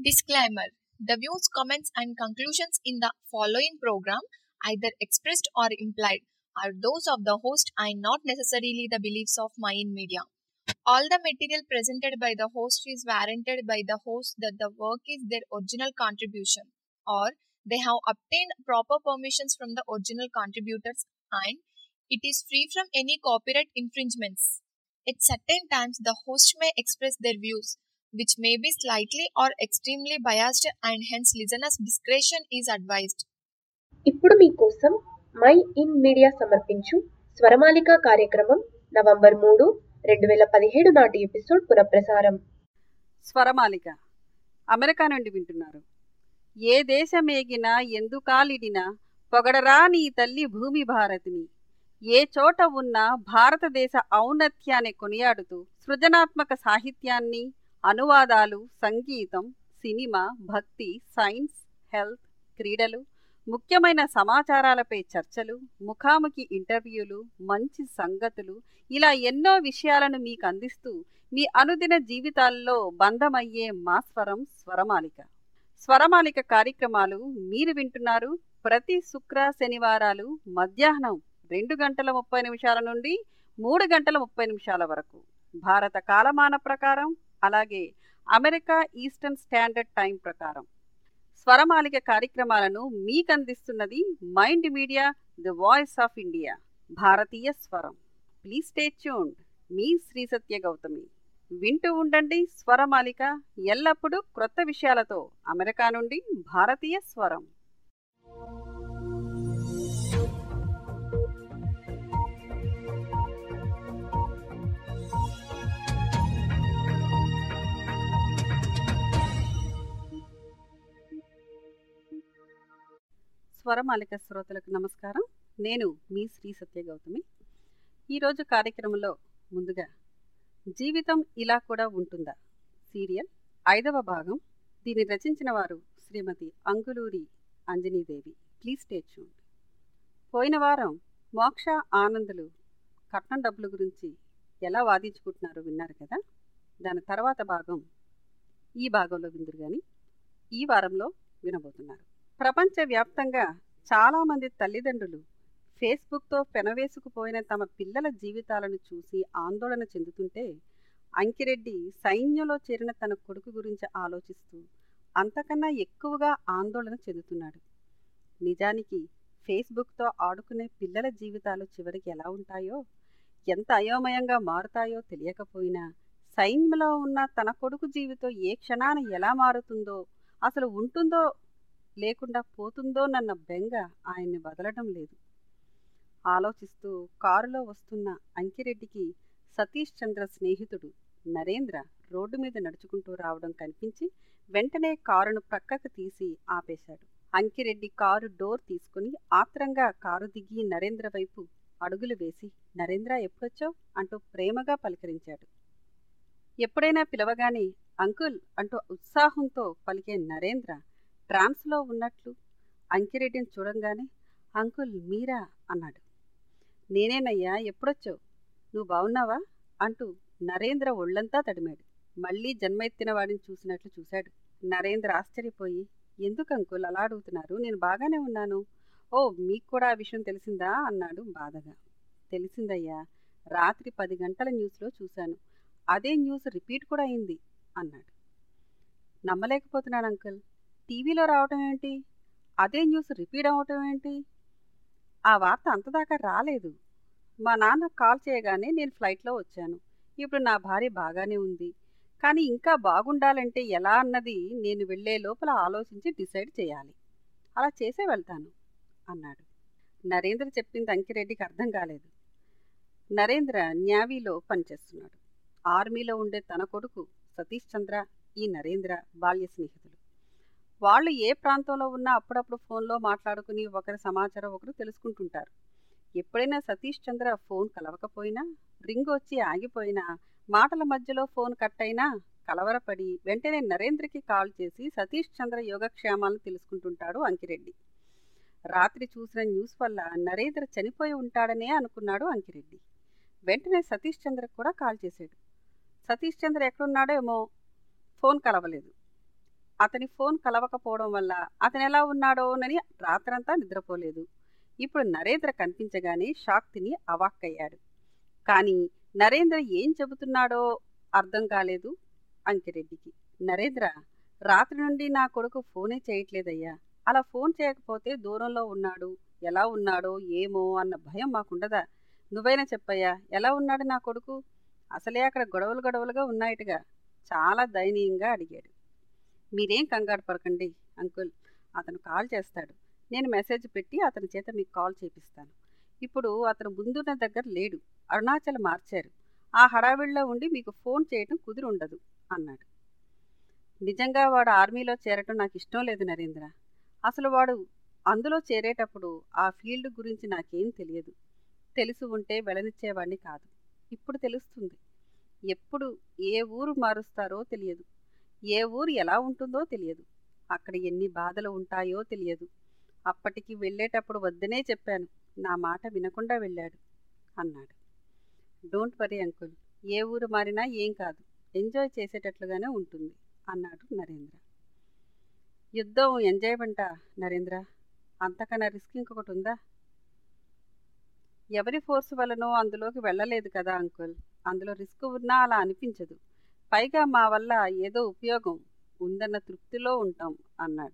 Disclaimer The views, comments, and conclusions in the following program, either expressed or implied, are those of the host and not necessarily the beliefs of Mayan Media. All the material presented by the host is warranted by the host that the work is their original contribution or they have obtained proper permissions from the original contributors and it is free from any copyright infringements. At certain times, the host may express their views, which may be slightly or extremely biased, and hence listeners' discretion is advised. ఇప్పుడు మీకోసం my in media సమర్పించు స్వరమాలిక కార్యక్రమం November మూడు రెండు వేల పదిహేడు నాటి episode పునఃప్రసారం స్వరమాలిక అమెరికా నుండి వింటున్నారు ఏ దేశమేగినా ఎందుకాలిడినా పొగడరా నీ తల్లి భూమి భారతిని ఏ చోట ఉన్నా భారతదేశ ఔన్నత్యాన్ని కొనియాడుతూ సృజనాత్మక సాహిత్యాన్ని అనువాదాలు సంగీతం సినిమా భక్తి సైన్స్ హెల్త్ క్రీడలు ముఖ్యమైన సమాచారాలపై చర్చలు ముఖాముఖి ఇంటర్వ్యూలు మంచి సంగతులు ఇలా ఎన్నో విషయాలను మీకు అందిస్తూ మీ అనుదిన జీవితాల్లో బంధమయ్యే మా స్వరం స్వరమాలిక స్వరమాలిక కార్యక్రమాలు మీరు వింటున్నారు ప్రతి శుక్ర శనివారాలు మధ్యాహ్నం రెండు గంటల ముప్పై నిమిషాల నుండి మూడు గంటల ముప్పై నిమిషాల వరకు భారత కాలమాన ప్రకారం అలాగే అమెరికా ఈస్టర్న్ స్టాండర్డ్ టైం ప్రకారం స్వరమాలిక కార్యక్రమాలను మీకు అందిస్తున్నది Mind Media the voice of India భారతీయ స్వరం ప్లీజ్ స్టే ట్యూన్డ్ మీ శ్రీ సత్య గౌతమి వింటూ ఉండండి స్వరమాలిక ఎల్లప్పుడూ క్రొత్త విషయాలతో అమెరికా నుండి భారతీయ స్వరం స్వరమాలిక శ్రోతలకు నమస్కారం నేను మీ శ్రీ సత్య గౌతమి ఈరోజు కార్యక్రమంలో ముందుగా జీవితం ఇలా కూడా ఉంటుందా సీరియల్ ఐదవ భాగం దీన్ని రచించిన వారు శ్రీమతి Anguluri Anjani Devi please stay tuned పోయిన వారం మోక్ష ఆనందులు కట్నం డబ్బుల గురించి ఎలా వాదించుకుంటున్నారో విన్నారు కదా దాని తర్వాత భాగం ఈ భాగంలో విందురు కానీ ఈ వారంలో వినబోతున్నారు ప్రపంచవ్యాప్తంగా చాలామంది తల్లిదండ్రులు ఫేస్బుక్తో పెనవేసుకుపోయిన తమ పిల్లల జీవితాలను చూసి ఆందోళన చెందుతుంటే అంకిరెడ్డి సైన్యంలో చేరిన తన కొడుకు గురించి ఆలోచిస్తూ అంతకన్నా ఎక్కువగా ఆందోళన చెందుతున్నాడు నిజానికి ఫేస్బుక్తో ఆడుకునే పిల్లల జీవితాలు చివరికి ఎలా ఉంటాయో ఎంత అయోమయంగా మారుతాయో తెలియకపోయినా సైన్యంలో ఉన్న తన కొడుకు జీవితం ఏ క్షణాన ఎలా మారుతుందో అసలు ఉంటుందో లేకుండా పోతుందోనన్న బెంగ ఆయన్ని వదలడం లేదు ఆలోచిస్తూ కారులో వస్తున్న అంకిరెడ్డికి సతీష్ చంద్ర స్నేహితుడు నరేంద్ర రోడ్డు మీద నడుచుకుంటూ రావడం కనిపించి వెంటనే కారును ప్రక్కకు తీసి ఆపేశాడు అంకిరెడ్డి కారు డోర్ తీసుకుని ఆత్రంగా కారు దిగి నరేంద్ర వైపు అడుగులు వేసి నరేంద్ర ఎప్పుడొచ్చావు అంటూ ప్రేమగా పలకరించాడు ఎప్పుడైనా పిలవగానే అంకుల్ అంటూ ఉత్సాహంతో పలికే నరేంద్ర ట్రాన్స్లో ఉన్నట్లు అంకిరెడ్డిని చూడంగానే అంకుల్ మీరా అన్నాడు నేనేనయ్యా ఎప్పుడొచ్చావు నువ్వు బాగున్నావా అంటూ నరేంద్ర ఒళ్ళంతా తడిమాడు మళ్ళీ జన్మెత్తిన వాడిని చూసినట్లు చూశాడు నరేంద్ర ఆశ్చర్యపోయి ఎందుకు అంకుల్ అలా అడుగుతున్నారు నేను బాగానే ఉన్నాను ఓ మీకు కూడా ఆ విషయం తెలిసిందా అన్నాడు బాధగా తెలిసిందయ్యా రాత్రి పది గంటల న్యూస్లో చూశాను అదే న్యూస్ రిపీట్ కూడా అయింది అన్నాడు నమ్మలేకపోతున్నాను అంకుల్ టీవీలో రావటం ఏంటి అదే న్యూస్ రిపీట్ అవ్వటం ఏంటి ఆ వార్త అంతదాకా రాలేదు మా నాన్న కాల్ చేయగానే నేను ఫ్లైట్లో వచ్చాను ఇప్పుడు నా భార్య బాగానే ఉంది కానీ ఇంకా బాగుండాలంటే ఎలా అన్నది నేను వెళ్లే లోపల ఆలోచించి డిసైడ్ చేయాలి అలా చేసే వెళ్తాను అన్నాడు నరేంద్ర చెప్పింది అంకిరెడ్డికి అర్థం కాలేదు నరేంద్ర న్యావీలో పనిచేస్తున్నాడు ఆర్మీలో ఉండే తన కొడుకు సతీష్ చంద్ర ఈ నరేంద్ర బాల్య స్నేహితులు వాళ్ళు ఏ ప్రాంతంలో ఉన్నా అప్పుడప్పుడు ఫోన్లో మాట్లాడుకుని ఒకరి సమాచారం ఒకరు తెలుసుకుంటుంటారు ఎప్పుడైనా సతీష్ చంద్ర ఫోన్ కలవకపోయినా రింగ్ వచ్చి ఆగిపోయినా మాటల మధ్యలో ఫోన్ కట్ అయినా కలవరపడి వెంటనే నరేంద్రకి కాల్ చేసి సతీష్ చంద్ర యోగక్షేమాలను తెలుసుకుంటుంటాడు అంకిరెడ్డి రాత్రి చూసిన న్యూస్ వల్ల నరేంద్ర చనిపోయి ఉంటాడనే అనుకున్నాడు అంకిరెడ్డి వెంటనే సతీష్ చంద్రకు కూడా కాల్ చేశాడు సతీష్ చంద్ర ఎక్కడున్నాడో ఏమో ఫోన్ కలవలేదు అతని ఫోన్ కలవకపోవడం వల్ల అతను ఎలా ఉన్నాడోనని రాత్రంతా నిద్రపోలేదు ఇప్పుడు నరేంద్ర కనిపించగానే షాక్ తిని అవాక్కయ్యాడు కానీ నరేంద్ర ఏం చెబుతున్నాడో అర్థం కాలేదు అంకిరెడ్డికి నరేంద్ర రాత్రి నుండి నా కొడుకు ఫోనే చేయట్లేదయ్యా అలా ఫోన్ చేయకపోతే దూరంలో ఉన్నాడు ఎలా ఉన్నాడో ఏమో అన్న భయం మాకుండదా నువ్వైనా చెప్పయ్యా ఎలా ఉన్నాడు నా కొడుకు అసలే అక్కడ గొడవలు గొడవలుగా ఉన్నాయటగా చాలా దయనీయంగా అడిగాడు మీరేం కంగారు పడకండి అంకుల్ అతను కాల్ చేస్తాడు నేను మెసేజ్ పెట్టి అతని చేత మీకు కాల్ చేపిస్తాను ఇప్పుడు అతను ముందున్న దగ్గర లేడు అరుణాచల్ మార్చారు ఆ హడావిడిలో ఉండి మీకు ఫోన్ చేయటం కుదిరి ఉండదు అన్నాడు నిజంగా వాడు ఆర్మీలో చేరటం నాకు ఇష్టం లేదు నరేంద్ర అసలు వాడు అందులో చేరేటప్పుడు ఆ ఫీల్డ్ గురించి నాకేం తెలియదు తెలిసి ఉంటే వెళ్ళనిచ్చేవాడిని కాదు ఇప్పుడు తెలుస్తుంది ఎప్పుడు ఏ ఊరు మారుస్తారో తెలియదు ఏ ఊరు ఎలా ఉంటుందో తెలియదు అక్కడ ఎన్ని బాధలు ఉంటాయో తెలియదు అప్పటికి వెళ్ళేటప్పుడు వద్దనే చెప్పాను నా మాట వినకుండా వెళ్ళాడు అన్నాడు డోంట్ వరీ అంకుల్ ఏ ఊరు మారినా ఏం కాదు ఎంజాయ్ చేసేటట్లుగానే ఉంటుంది అన్నాడు నరేంద్ర యుద్ధం ఎంజాయ్మెంటా నరేంద్ర అంతకన్నా రిస్క్ ఇంకొకటి ఉందా ఎవరి ఫోర్స్ వలనో అందులోకి వెళ్ళలేదు కదా అంకుల్ అందులో రిస్క్ ఉన్నా అలా అనిపించదు పైగా మా వల్ల ఏదో ఉపయోగం ఉందన్న తృప్తిలో ఉంటాం అన్నాడు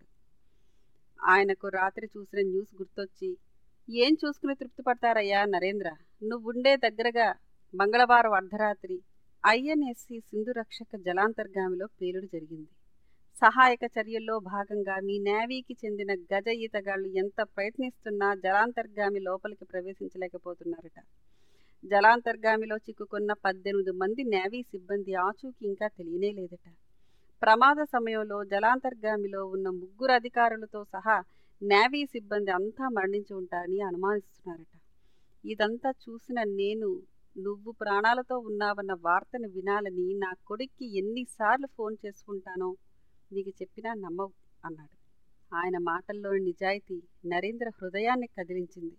ఆయనకు రాత్రి చూసిన న్యూస్ గుర్తొచ్చి ఏం చూసుకుని తృప్తి పడతారయ్యా నరేంద్ర నువ్వుండే దగ్గరగా మంగళవారం అర్ధరాత్రి ఐఎన్ఎస్సి సింధు రక్షక జలాంతర్గామిలో పేలుడు జరిగింది సహాయక చర్యల్లో భాగంగా మీ నేవీకి చెందిన గజ ఈతగాళ్లు ఎంత ప్రయత్నిస్తున్నా జలాంతర్గామి లోపలికి ప్రవేశించలేకపోతున్నారట జలాంతర్గామిలో చిక్కుకున్న పద్దెనిమిది మంది నేవీ సిబ్బంది ఆచూకీ ఇంకా తెలియనే లేదట ప్రమాద సమయంలో జలాంతర్గామిలో ఉన్న ముగ్గురు అధికారులతో సహా నేవీ సిబ్బంది అంతా మరణించి ఉంటారని అనుమానిస్తున్నారట ఇదంతా చూసిన నేను నువ్వు ప్రాణాలతో ఉన్నావన్న వార్తను వినాలని నా కొడుక్కి ఎన్నిసార్లు ఫోన్ చేసుకుంటానో నీకు చెప్పినా నమ్మవు అన్నాడు ఆయన మాటల్లోని నిజాయితీ నరేంద్ర హృదయాన్ని కదిలించింది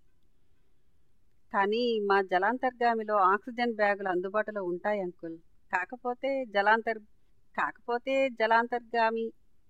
కానీ మా జలాంతర్గామిలో ఆక్సిజన్ బ్యాగులు అందుబాటులో ఉంటాయి అంకుల్ కాకపోతే జలాంతర్ కాకపోతే జలాంతర్గామి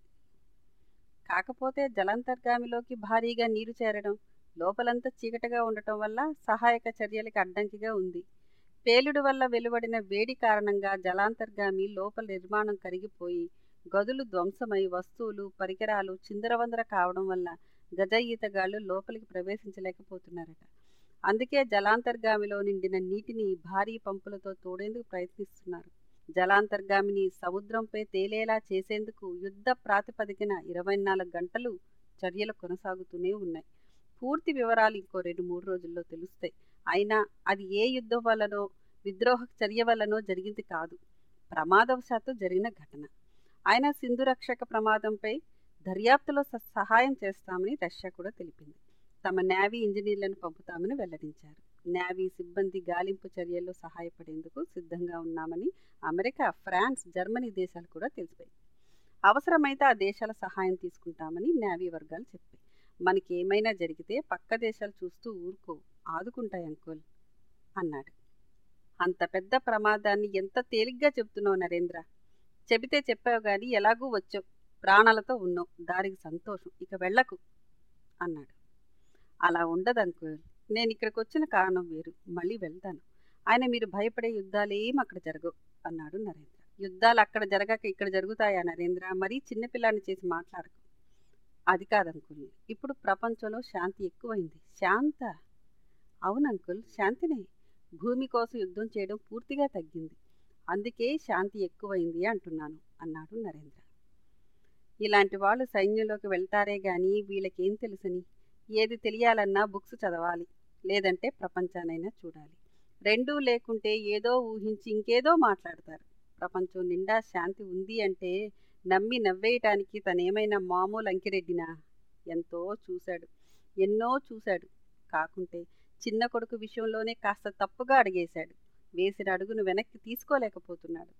కాకపోతే జలాంతర్గామిలోకి భారీగా నీరు చేరడం లోపలంతా చీకటిగా ఉండటం వల్ల సహాయక చర్యలకి అడ్డంకిగా ఉంది పేలుడు వల్ల వెలువడిన వేడి కారణంగా జలాంతర్గామి లోపల నిర్మాణం కరిగిపోయి గదులు ధ్వంసమై వస్తువులు పరికరాలు చిందరవందర కావడం వల్ల గజ ఈతగాళ్లు లోపలికి ప్రవేశించలేకపోతున్నారట అందుకే జలాంతర్గామిలో నిండిన నీటిని భారీ పంపులతో తోడేందుకు ప్రయత్నిస్తున్నారు జలాంతర్గామిని సముద్రంపై తేలేలా చేసేందుకు యుద్ధ ప్రాతిపదికన ఇరవై నాలుగు గంటలు చర్యలు కొనసాగుతూనే ఉన్నాయి పూర్తి వివరాలు ఇంకో రెండు మూడు రోజుల్లో తెలుస్తాయి అయినా అది ఏ యుద్ధం వల్లనో విద్రోహ చర్య వల్లనో జరిగింది కాదు ప్రమాదవశాత్తు జరిగిన ఘటన అయినా సింధు రక్షక ప్రమాదంపై దర్యాప్తులో స- సహాయం చేస్తామని రష్యా కూడా తెలిపింది తమ నేవీ ఇంజనీర్లను పంపుతామని వెల్లడించారు నేవీ సిబ్బంది గాలింపు చర్యల్లో సహాయపడేందుకు సిద్ధంగా ఉన్నామని అమెరికా ఫ్రాన్స్ జర్మనీ దేశాలు కూడా తెలిపాయి అవసరమైతే ఆ దేశాల సహాయం తీసుకుంటామని నేవీ వర్గాలు చెప్పాయి మనకి ఏమైనా జరిగితే పక్క దేశాలు చూస్తూ ఊరుకో ఆదుకుంటాయి అంకుల్ అన్నాడు అంత పెద్ద ప్రమాదాన్ని ఎంత తేలిగ్గా చెప్తున్నావు నరేంద్ర చెబితే చెప్పావు గాని ఎలాగూ వచ్చావు ప్రాణాలతో ఉన్నావు దానికి సంతోషం ఇక వెళ్ళకు అన్నాడు అలా ఉండదు అంకుల్ నేను ఇక్కడికి వచ్చిన కారణం వేరు మళ్ళీ వెళ్తాను ఆయన మీరు భయపడే యుద్ధాలేం అక్కడ జరగవు అన్నాడు నరేంద్ర యుద్ధాలు అక్కడ జరగక ఇక్కడ జరుగుతాయా నరేంద్ర మరీ చిన్నపిల్లాన్ని చేసి మాట్లాడకు అది కాదు అంకుల్ ఇప్పుడు ప్రపంచంలో శాంతి ఎక్కువైంది శాంత అవును అంకుల్ శాంతినే భూమి కోసం యుద్ధం చేయడం పూర్తిగా తగ్గింది అందుకే శాంతి ఎక్కువైంది అంటున్నాను అన్నాడు నరేంద్ర ఇలాంటి వాళ్ళు సైన్యంలోకి వెళ్తారే గాని వీళ్ళకేం తెలుసని ఏది తెలియాలన్నా బుక్స్ చదవాలి లేదంటే ప్రపంచానైనా చూడాలి రెండూ లేకుంటే ఏదో ఊహించి ఇంకేదో మాట్లాడతారు ప్రపంచం నిండా శాంతి ఉంది అంటే నమ్మి నవ్వేయటానికి తనేమైనా మామూలు అంకిరెడ్డినా ఎంతో చూశాడు ఎన్నో చూశాడు కాకుంటే చిన్న కొడుకు విషయంలోనే కాస్త తప్పుగా అడిగేశాడు వేసిన అడుగును వెనక్కి తీసుకోలేకపోతున్నాడు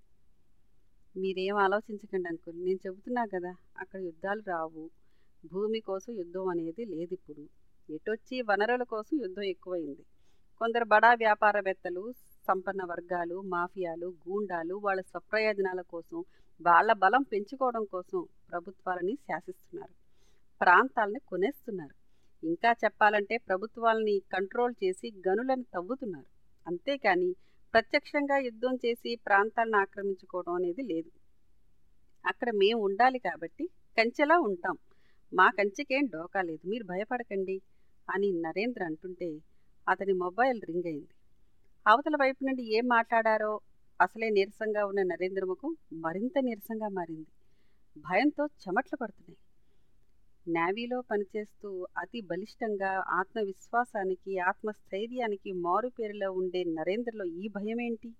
మీరేం ఆలోచించకండి అంకుల్ నేను చెబుతున్నా కదా అక్కడ యుద్ధాలు రావు భూమి కోసం యుద్ధం అనేది లేదు ఇప్పుడు ఎటొచ్చి వనరుల కోసం యుద్ధం ఎక్కువైంది కొందరు బడా వ్యాపారవేత్తలు సంపన్న వర్గాలు మాఫియాలు గూండాలు వాళ్ళ స్వప్రయోజనాల కోసం వాళ్ళ బలం పెంచుకోవడం కోసం ప్రభుత్వాలని శాసిస్తున్నారు ప్రాంతాలని కొనేస్తున్నారు ఇంకా చెప్పాలంటే ప్రభుత్వాలని కంట్రోల్ చేసి గనులను తవ్వుతున్నారు అంతేకాని ప్రత్యక్షంగా యుద్ధం చేసి ప్రాంతాలను ఆక్రమించుకోవడం అనేది లేదు అక్కడ మేము ఉండాలి కాబట్టి కంచెలా ఉంటాం మా కంచెకేం డోకా లేదు మీరు భయపడకండి అని నరేంద్ర అంటుంటే అతని మొబైల్ రింగ్ అయింది అవతల వైపు నుండి ఏం మాట్లాడారో అసలే నీరసంగా ఉన్న నరేంద్ర ముఖం మరింత నీరసంగా మారింది భయంతో చెమట్లు పడుతున్నాయి నేవీలో పనిచేస్తూ అతి బలిష్టంగా ఆత్మవిశ్వాసానికి ఆత్మస్థైర్యానికి మారుపేరులో ఉండే నరేంద్రలో ఈ భయమేంటి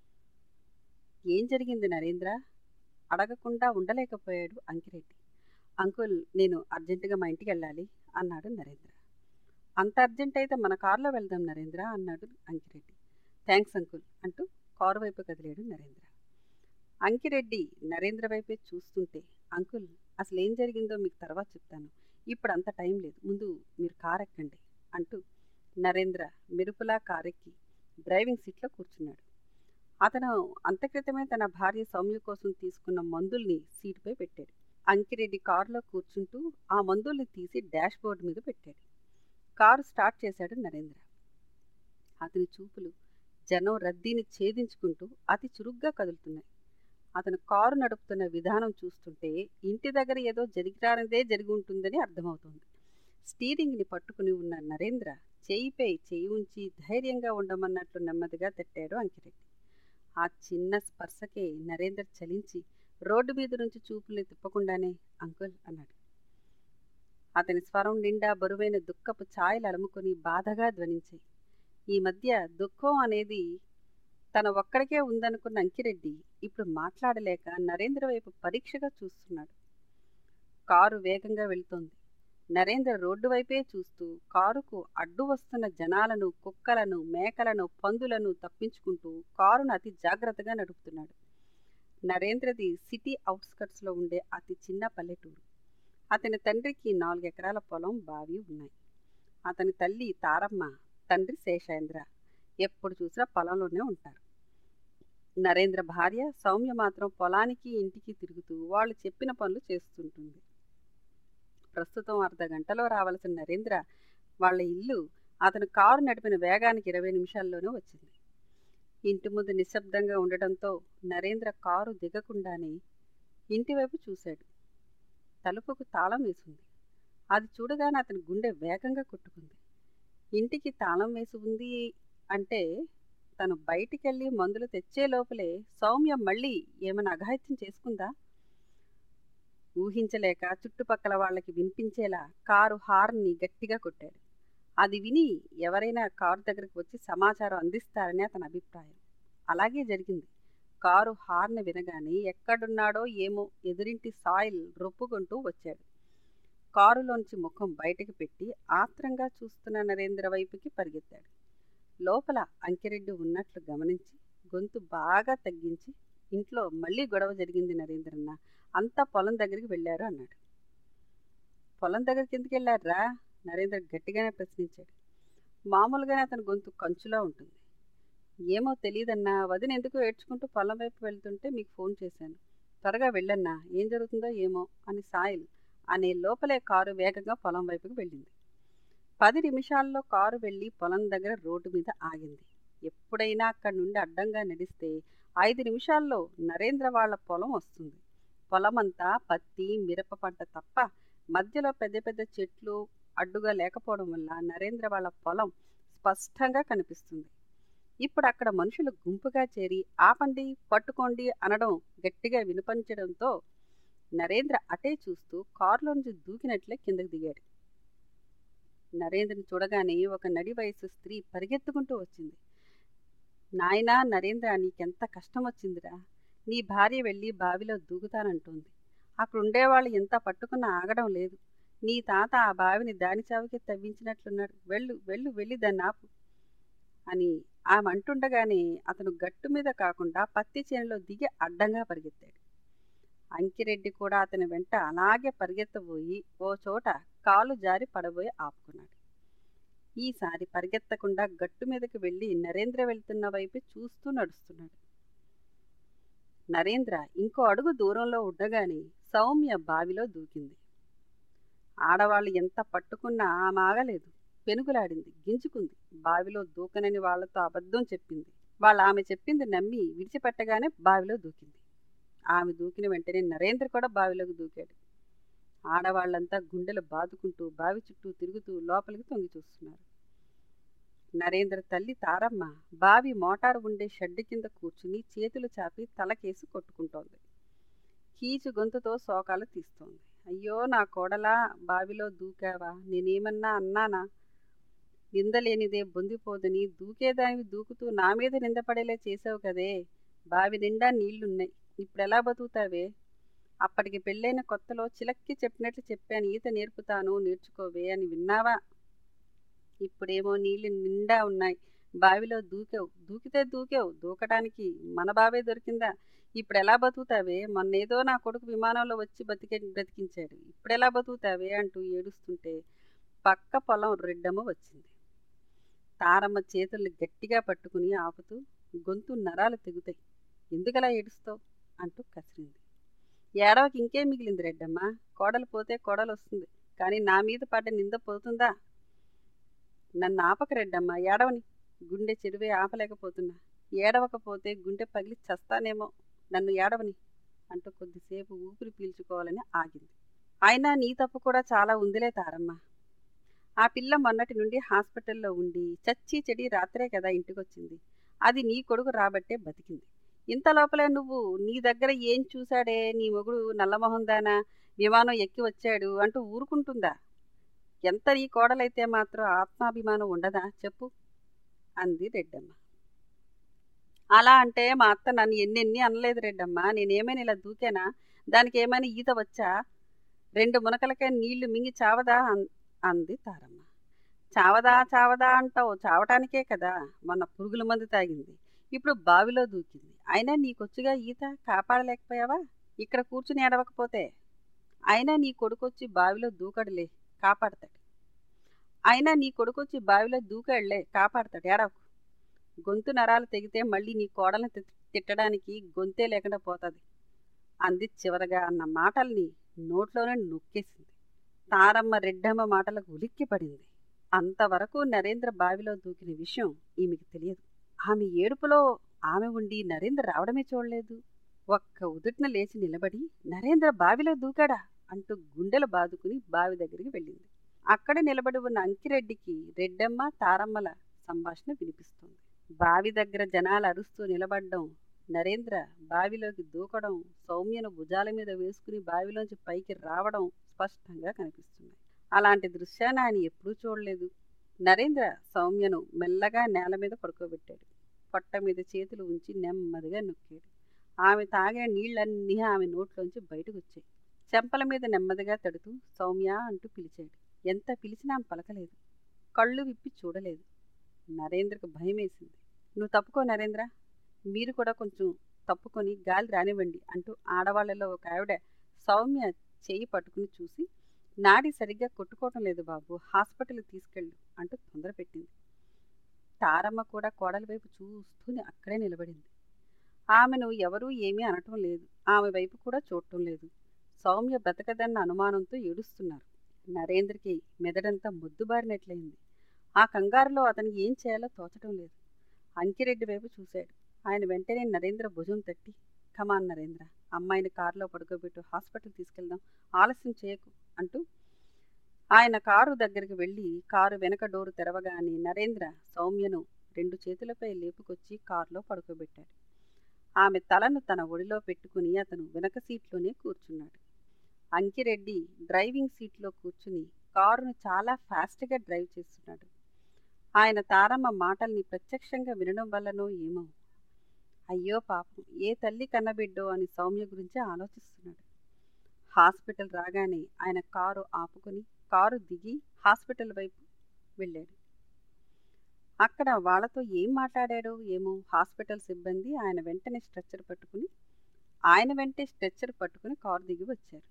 ఏం జరిగింది నరేంద్ర అడగకుండా ఉండలేకపోయాడు అంకిరెడ్డి అంకుల్ నేను అర్జెంటుగా మా ఇంటికి వెళ్ళాలి అన్నాడు నరేంద్ర అంత అర్జెంట్ అయితే మన కారులో వెళ్దాం నరేంద్ర అన్నాడు అంకిరెడ్డి థ్యాంక్స్ అంకుల్ అంటూ కారు వైపు కదిలాడు నరేంద్ర అంకిరెడ్డి నరేంద్ర వైపే చూస్తుంటే అంకుల్ అసలు ఏం జరిగిందో మీకు తర్వాత చెప్తాను ఇప్పుడు అంత టైం లేదు ముందు మీరు కారు ఎక్కండి అంటూ నరేంద్ర మెరుపులా కారెక్కి డ్రైవింగ్ సీట్లో కూర్చున్నాడు అతను అంతక్రితమే తన భార్య సౌమ్య కోసం తీసుకున్న మందుల్ని సీటుపై పెట్టాడు అంకిరెడ్డి కారులో కూర్చుంటూ ఆ మందుల్ని తీసి డాష్ బోర్డు మీద పెట్టాడు కారు స్టార్ట్ చేశాడు నరేంద్ర అతని చూపులు జనం రద్దీని ఛేదించుకుంటూ అతి చురుగ్గా కదులుతున్నాయి అతను కారు నడుపుతున్న విధానం చూస్తుంటే ఇంటి దగ్గర ఏదో జరిగిరానిదే జరిగి ఉంటుందని అర్థమవుతోంది స్టీరింగ్ని పట్టుకుని ఉన్న నరేంద్ర చేయిపై చేయి ఉంచి ధైర్యంగా ఉండమన్నట్లు నెమ్మదిగా తట్టాడు అంకిరెడ్డి ఆ చిన్న స్పర్శకే నరేంద్ర చలించి రోడ్డు మీద నుంచి చూపుల్ని తిప్పకుండానే అంకుల్ అన్నాడు అతని స్వరం నిండా బరువైన దుఃఖపు ఛాయలు అలుముకొని బాధగా ధ్వనించాయి ఈ మధ్య దుఃఖం అనేది తన ఒక్కడికే ఉందనుకున్న అంకిరెడ్డి ఇప్పుడు మాట్లాడలేక నరేంద్ర వైపు పరీక్షగా చూస్తున్నాడు కారు వేగంగా వెళ్తోంది నరేంద్ర రోడ్డు వైపే చూస్తూ కారుకు అడ్డు వస్తున్న జనాలను కుక్కలను మేకలను పందులను తప్పించుకుంటూ కారును అతి జాగ్రత్తగా నడుపుతున్నాడు నరేంద్రది సిటీ అవుట్స్కట్స్లో ఉండే అతి చిన్న పల్లెటూరు అతని తండ్రికి నాలుగెకరాల పొలం బావి ఉన్నాయి అతని తల్లి తారమ్మ తండ్రి శేషేంద్ర ఎప్పుడు చూసినా పొలంలోనే ఉంటారు నరేంద్ర భార్య సౌమ్య మాత్రం పొలానికి ఇంటికి తిరుగుతూ వాళ్ళు చెప్పిన పనులు చేస్తుంటుంది ప్రస్తుతం అర్ధ గంటలో రావలసిన నరేంద్ర వాళ్ళ ఇల్లు అతను కారు నడిపిన వేగానికి ఇరవై నిమిషాల్లోనే వచ్చింది ఇంటి ముందు నిశ్శబ్దంగా ఉండడంతో నరేంద్ర కారు దిగకుండానే ఇంటివైపు చూశాడు తలుపుకు తాళం వేసింది అది చూడగానే అతని గుండె వేగంగా కొట్టుకుంది ఇంటికి తాళం వేసి ఉంది అంటే తను బయటికెళ్ళి మందులు తెచ్చే లోపలే సౌమ్య మళ్ళీ ఏమైనా అఘాయిత్యం చేసుకుందా ఊహించలేక చుట్టుపక్కల వాళ్ళకి వినిపించేలా కారు హార్న్ని గట్టిగా కొట్టాడు అది విని ఎవరైనా కారు దగ్గరికి వచ్చి సమాచారం అందిస్తారని అతని అభిప్రాయం అలాగే జరిగింది కారు హార్న్ వినగానే ఎక్కడున్నాడో ఏమో ఎదురింటి సాయిల్ రొప్పుకుంటూ వచ్చాడు కారులోంచి ముఖం బయటకు పెట్టి ఆత్రంగా చూస్తున్న నరేంద్ర వైపుకి పరిగెత్తాడు లోపల అంకిరెడ్డి ఉన్నట్లు గమనించి గొంతు బాగా తగ్గించి ఇంట్లో మళ్ళీ గొడవ జరిగింది నరేంద్రన్న అంతా పొలం దగ్గరికి వెళ్ళారు అన్నాడు పొలం దగ్గరికి ఎందుకు వెళ్ళారా నరేంద్ర గట్టిగానే ప్రశ్నించాడు మామూలుగానే అతని గొంతు కంచులా ఉంటుంది ఏమో తెలియదన్నా వదిన ఎందుకు ఏడ్చుకుంటూ పొలం వైపు వెళ్తుంటే మీకు ఫోన్ చేశాను త్వరగా వెళ్ళన్నా ఏం జరుగుతుందో ఏమో అని సాయిల్ అనే లోపలే కారు వేగంగా పొలం వైపుకి వెళ్ళింది పది నిమిషాల్లో కారు వెళ్ళి పొలం దగ్గర రోడ్డు మీద ఆగింది ఎప్పుడైనా అక్కడి నుండి అడ్డంగా నడిస్తే ఐదు నిమిషాల్లో నరేంద్ర వాళ్ళ పొలం వస్తుంది పొలమంతా పత్తి మిరప పంట తప్ప మధ్యలో పెద్ద పెద్ద చెట్లు అడ్డుగా లేకపోవడం వల్ల నరేంద్ర వాళ్ళ పొలం స్పష్టంగా కనిపిస్తుంది ఇప్పుడు అక్కడ మనుషులు గుంపుగా చేరి ఆపండి పట్టుకోండి అనడం గట్టిగా వినిపించడంతో నరేంద్ర అటే చూస్తూ కారులో నుంచి దూకినట్లే కిందకు దిగాడు నరేంద్రని చూడగానే ఒక నడి వయసు స్త్రీ పరిగెత్తుకుంటూ వచ్చింది నాయనా నరేంద్ర నీకెంత కష్టం వచ్చిందిరా నీ భార్య వెళ్ళి బావిలో దూకుతానంటోంది అక్కడ ఉండేవాళ్ళు ఎంత పట్టుకున్నా ఆగడం లేదు నీ తాత ఆ బావిని దాని చావుకి తవ్వించినట్లున్నాడు వెళ్ళు వెళ్ళు వెళ్ళి దాన్ని ఆపు అని ఆమె అంటుండగానే అతను గట్టు మీద కాకుండా పత్తి చేనులో దిగి అడ్డంగా పరిగెత్తాడు అంకిరెడ్డి కూడా అతని వెంట అలాగే పరిగెత్తబోయి ఓ చోట కాలు జారి పడబోయి ఆపుకున్నాడు ఈసారి పరిగెత్తకుండా గట్టు మీదకి వెళ్ళి నరేంద్ర వెళ్తున్న వైపు చూస్తూ నడుస్తున్నాడు నరేంద్ర ఇంకో అడుగు దూరంలో ఉండగానే సౌమ్య బావిలో దూకింది ఆడవాళ్ళు ఎంత పట్టుకున్నా ఆమె ఆగలేదు పెనుగులాడింది గింజుకుంది బావిలో దూకనని వాళ్లతో అబద్ధం చెప్పింది వాళ్ళు ఆమె చెప్పింది నమ్మి విడిచిపెట్టగానే బావిలో దూకింది ఆమె దూకిన వెంటనే నరేంద్ర కూడా బావిలోకి దూకాడు ఆడవాళ్ళంతా గుండెలు బాదుకుంటూ బావి చుట్టూ తిరుగుతూ లోపలికి తొంగి చూస్తున్నారు నరేంద్ర తల్లి తారమ్మ బావి మోటారు ఉండే షెడ్డు కింద కూర్చుని చేతులు చాపి తలకేసి కొట్టుకుంటోంది కీచు గొంతుతో శోకాలు తీస్తోంది అయ్యో నా కోడలా బావిలో దూకావా నేనేమన్నా అన్నానా నిందలేనిదే బొందిపోదని దూకేదానివి దూకుతూ నా మీద నిందపడేలా చేసావు కదే బావి నిండా నీళ్లున్నాయి ఇప్పుడెలా బతుకుతావే అప్పటికి పెళ్ళైన కొత్తలో చిలక్కి చెప్పినట్లు చెప్పాను ఈత నేర్పుతాను నేర్చుకోవే అని విన్నావా ఇప్పుడేమో నీళ్లు నిండా ఉన్నాయి బావిలో దూకావు దూకితే దూకావు దూకడానికి మన బావే దొరికిందా ఇప్పుడు ఎలా బతుకుతావే మొన్నేదో నా కొడుకు విమానంలో వచ్చి బతికే బ్రతికించాడు ఇప్పుడెలా బతుకుతావే అంటూ ఏడుస్తుంటే పక్క పొలం రెడ్డమ్మ వచ్చింది తారమ్మ చేతుల్ని గట్టిగా పట్టుకుని ఆపుతూ గొంతు నరాలు తెగుతాయి ఎందుకలా ఏడుస్తావు అంటూ కసిరింది ఏడవకి ఇంకేం మిగిలింది రెడ్డమ్మ కోడలు పోతే కోడలు వస్తుంది కానీ నా మీద పడ్డ నింద పోతుందా నన్ను ఆపక రెడ్డమ్మ ఏడవని గుండె చెరువే ఆపలేకపోతున్నా ఏడవకపోతే గుండె పగిలి చస్తానేమో నన్ను ఏడవని అంటూ కొద్దిసేపు ఊపిరి పీల్చుకోవాలని ఆగింది అయినా నీ తప్పు కూడా చాలా ఉందిలే తారమ్మ ఆ పిల్ల మొన్నటి నుండి హాస్పిటల్లో ఉండి చచ్చి చెడి రాత్రే కదా ఇంటికొచ్చింది అది నీ కొడుకు రాబట్టే బతికింది ఇంత లోపలే నువ్వు నీ దగ్గర ఏం చూశాడే నీ మొగుడు నల్లమొహందానా విమానం ఎక్కి వచ్చాడు అంటూ ఊరుకుంటుందా ఎంత నీ కోడలైతే మాత్రం ఆత్మాభిమానం ఉండదా చెప్పు అంది రెడ్డమ్మ అలా అంటే మా అత్త నన్ను ఎన్నెన్ని అనలేదు రెడ్డమ్మ నేనేమైనా ఇలా దూకానా దానికి ఏమైనా ఈత వచ్చా రెండు మునకలకే నీళ్లు మింగి చావదా అంది తారమ్మ చావదా చావదా అంటావు చావటానికే కదా మొన్న పురుగుల మందు తాగింది ఇప్పుడు బావిలో దూకింది అయినా నీకొచ్చుగా ఈత కాపాడలేకపోయావా ఇక్కడ కూర్చుని ఏడవకపోతే అయినా నీ కొడుకొచ్చి బావిలో దూకడులే కాపాడతాడు అయినా నీ కొడుకొచ్చి బావిలో దూకాడులే కాపాడతాడు ఏడవకు గొంతు నరాలు తెగితే మళ్ళీ నీ కోడల్ని తిట్టడానికి గొంతే లేకుండా పోతుంది అంది చివరగా అన్న మాటల్ని నోట్లోనే నొక్కేసింది తారమ్మ రెడ్డమ్మ మాటలకు ఉలిక్కి పడింది అంతవరకు నరేంద్ర బావిలో దూకిన విషయం ఈమెకి తెలియదు ఆమె ఏడుపులో ఆమె ఉండి నరేంద్ర రావడమే చూడలేదు ఒక్క ఉదుటిన లేచి నిలబడి నరేంద్ర బావిలో దూకాడా అంటూ గుండెలు బాదుకుని బావి దగ్గరికి వెళ్ళింది అక్కడ నిలబడి ఉన్న అంకిరెడ్డికి రెడ్డమ్మ తారమ్మల సంభాషణ వినిపిస్తుంది బావి దగ్గర జనాలు అరుస్తూ నిలబడ్డం నరేంద్ర బావిలోకి దూకడం సౌమ్యను భుజాల మీద వేసుకుని బావిలోంచి పైకి రావడం స్పష్టంగా కనిపిస్తున్నాయి అలాంటి దృశ్యాన్ని ఆయన ఎప్పుడూ చూడలేదు నరేంద్ర సౌమ్యను మెల్లగా నేల మీద పడుకోబెట్టాడు పొట్ట మీద చేతులు ఉంచి నెమ్మదిగా నొక్కాడు ఆమె తాగిన నీళ్లన్నీ ఆమె నోట్లోంచి బయటకు వచ్చాయి చెంపల మీద నెమ్మదిగా తడుతూ సౌమ్య అంటూ పిలిచాడు ఎంత పిలిచినా ఆమె పలకలేదు కళ్ళు విప్పి చూడలేదు నరేంద్రకు భయమేసింది నువ్వు తప్పుకో నరేంద్ర మీరు కూడా కొంచెం తప్పుకొని గాలి రానివ్వండి అంటూ ఆడవాళ్లలో ఒక ఆవిడ సౌమ్య చేయి పట్టుకుని చూసి నాడి సరిగ్గా కొట్టుకోవటం లేదు బాబు హాస్పిటల్కి తీసుకెళ్ళు అంటూ తొందర పెట్టింది తారమ్మ కూడా కోడలి వైపు చూస్తూనే అక్కడే నిలబడింది ఆమెను ఎవరూ ఏమీ అనటం లేదు ఆమె వైపు కూడా చూడటం లేదు సౌమ్య బ్రతకదన్న అనుమానంతో ఏడుస్తున్నారు నరేంద్రకి మెదడంతా ముద్దుబారినట్లయింది ఆ కంగారులో అతనికి ఏం చేయాలో తోచటం లేదు అంకిరెడ్డి వైపు చూశాడు ఆయన వెంటనే నరేంద్ర భుజం తట్టి కమాన్ నరేంద్ర అమ్మాయిని కారులో పడుకోబెట్టు హాస్పిటల్ తీసుకెళ్దాం ఆలస్యం చేయకు అంటూ ఆయన కారు దగ్గరికి వెళ్ళి కారు వెనక డోరు తెరవగానే నరేంద్ర సౌమ్యను రెండు చేతులపై లేపుకొచ్చి కారులో పడుకోబెట్టాడు ఆమె తలను తన ఒడిలో పెట్టుకుని అతను వెనక సీట్లోనే కూర్చున్నాడు అంకిరెడ్డి డ్రైవింగ్ సీట్లో కూర్చుని కారును చాలా ఫాస్ట్గా డ్రైవ్ చేస్తున్నాడు ఆయన తారమ్మ మాటల్ని ప్రత్యక్షంగా వినడం వల్లనో ఏమో అయ్యో పాపం ఏ తల్లి కన్నబిడ్డో అని సౌమ్య గురించి ఆలోచిస్తున్నాడు హాస్పిటల్ రాగానే ఆయన కారు ఆపుకొని కారు దిగి హాస్పిటల్ వైపు వెళ్ళాడు అక్కడ వాళ్ళతో ఏం మాట్లాడాడో ఏమో హాస్పిటల్ సిబ్బంది ఆయన వెంటనే స్ట్రెచ్చర్ పట్టుకుని ఆయన వెంటే స్ట్రెచ్చర్ పట్టుకుని కారు దిగి వచ్చారు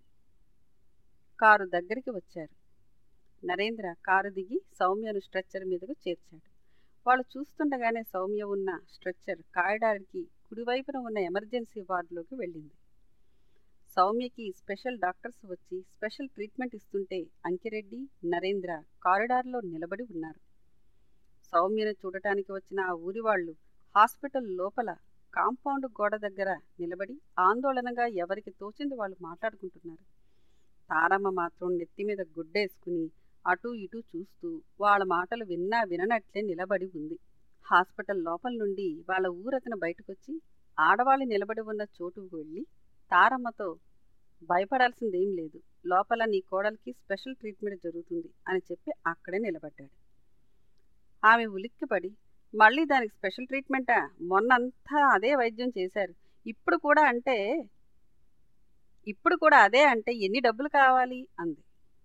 కారు దగ్గరికి వచ్చారు నరేంద్ర కారు దిగి సౌమ్యను స్ట్రెచ్చర్ మీదకు చేర్చాడు వాళ్ళు చూస్తుండగానే సౌమ్య ఉన్న స్ట్రెచ్చర్ కారిడార్కి కుడివైపున ఉన్న ఎమర్జెన్సీ వార్డులోకి వెళ్ళింది సౌమ్యకి స్పెషల్ డాక్టర్స్ వచ్చి స్పెషల్ ట్రీట్మెంట్ ఇస్తుంటే అంకిరెడ్డి నరేంద్ర కారిడార్లో నిలబడి ఉన్నారు సౌమ్యను చూడటానికి వచ్చిన ఆ ఊరి వాళ్ళు హాస్పిటల్ లోపల కాంపౌండ్ గోడ దగ్గర నిలబడి ఆందోళనగా ఎవరికి తోచింది వాళ్ళు మాట్లాడుకుంటున్నారు తారమ్మ మాత్రం నెత్తి మీద గుడ్డేసుకుని అటూ ఇటూ చూస్తూ వాళ్ళ మాటలు విన్నా విననట్లే నిలబడి ఉంది హాస్పిటల్ లోపల నుండి వాళ్ళ ఊరతను బయటకొచ్చి ఆడవాళ్ళు నిలబడి ఉన్న చోటుకు వెళ్ళి తారమ్మతో భయపడాల్సిందేం లేదు లోపల నీ కోడలికి స్పెషల్ ట్రీట్మెంట్ జరుగుతుంది అని చెప్పి అక్కడే నిలబడ్డాడు ఆమె ఉలిక్కిపడి మళ్ళీ దానికి స్పెషల్ ట్రీట్మెంటా మొన్నంతా అదే వైద్యం చేశారు ఇప్పుడు కూడా అంటే ఇప్పుడు కూడా అదే అంటే ఎన్ని డబ్బులు కావాలి అంది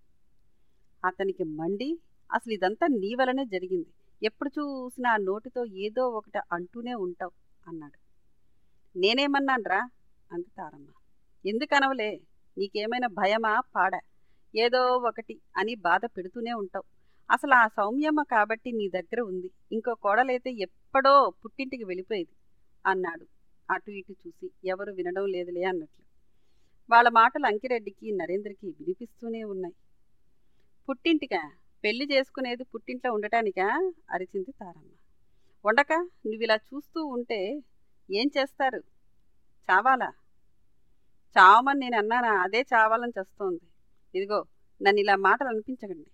అతనికి మండి అసలు ఇదంతా నీ వలనే జరిగింది ఎప్పుడు చూసినా ఆ నోటితో ఏదో ఒకటి అంటూనే ఉంటావు అన్నాడు నేనేమన్నాన్రా అంది తారమ్మ ఎందుకనవలే నీకేమైనా భయమా పాడా ఏదో ఒకటి అని బాధ పెడుతూనే ఉంటావు అసలు ఆ సౌమ్యమ్మ కాబట్టి నీ దగ్గర ఉంది ఇంకో కోడలైతే ఎప్పుడో పుట్టింటికి వెళ్ళిపోయేది అన్నాడు అటు ఇటు చూసి ఎవరు వినడం లేదులే అన్నట్లు వాళ్ళ మాటలు అంకిరెడ్డికి నరేంద్రకి వినిపిస్తూనే ఉన్నాయి పుట్టింటికా పెళ్లి చేసుకునేది పుట్టింట్లో ఉండటానికా అరిచింది తారమ్మ ఉండక నువ్వు ఇలా చూస్తూ ఉంటే ఏం చేస్తారు చావాలా చావమని నేను అన్నానా అదే చావాలని చేస్తోంది ఇదిగో నన్ను ఇలా మాటలు అనిపించకండి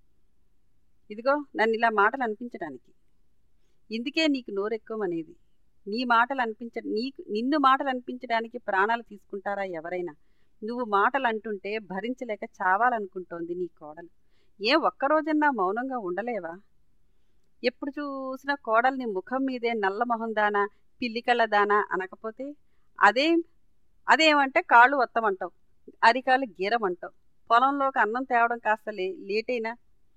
ఇదిగో నన్ను ఇలా మాటలు అనిపించడానికి ఇందుకే నీకు నోరెక్కువమనేది నీ మాటలు అనిపించ నీకు నిన్ను మాటలు అనిపించడానికి ప్రాణాలు తీసుకుంటారా ఎవరైనా నువ్వు మాటలు అంటుంటే భరించలేక చావాలనుకుంటోంది నీ కోడలు ఏ ఒక్కరోజన్నా మౌనంగా ఉండలేవా ఎప్పుడు చూసినా కోడల్ని ముఖం మీదే నల్ల మొహం దానా పిల్లి కళ్ళ దానా అనకపోతే అదేం అదేమంటే కాళ్ళు వత్తమంటావు అరికాలు గీరమంటావు పొలంలోకి అన్నం తేవడం కాస్త లే లేటైనా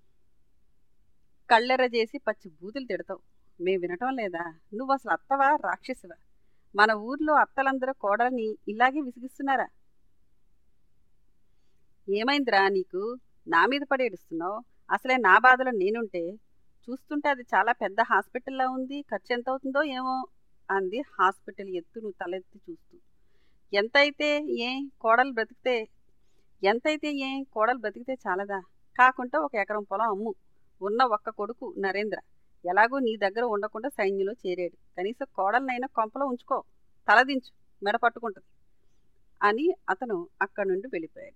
కళ్ళెర్ర చేసి పచ్చి బూతులు తిడతావు మేము వినటం లేదా నువ్వు అసలు అత్తవా రాక్షసివా మన ఊర్లో అత్తలందరూ కోడలని ఇలాగే విసిగిస్తున్నారా ఏమైందిరా నీకు నా మీద పడి ఏడుస్తున్నావు అసలే నా బాధలో నేనుంటే చూస్తుంటే అది చాలా పెద్ద హాస్పిటల్లా ఉంది ఖర్చు ఎంత అవుతుందో ఏమో అంది హాస్పిటల్ ఎత్తును తలెత్తి చూస్తూ ఎంతైతే ఏ కోడలు బ్రతికితే ఎంతైతే ఏ కోడలు బ్రతికితే చాలదా కాకుండా ఒక ఎకరం పొలం అమ్ము ఉన్న ఒక్క కొడుకు నరేంద్ర ఎలాగో నీ దగ్గర ఉండకుండా సైన్యంలో చేరాడు కనీసం కోడలనైనా కొంపలో ఉంచుకో తలదించు మెడ పట్టుకుంటుంది అని అతను అక్కడి నుండి వెళ్ళిపోయాడు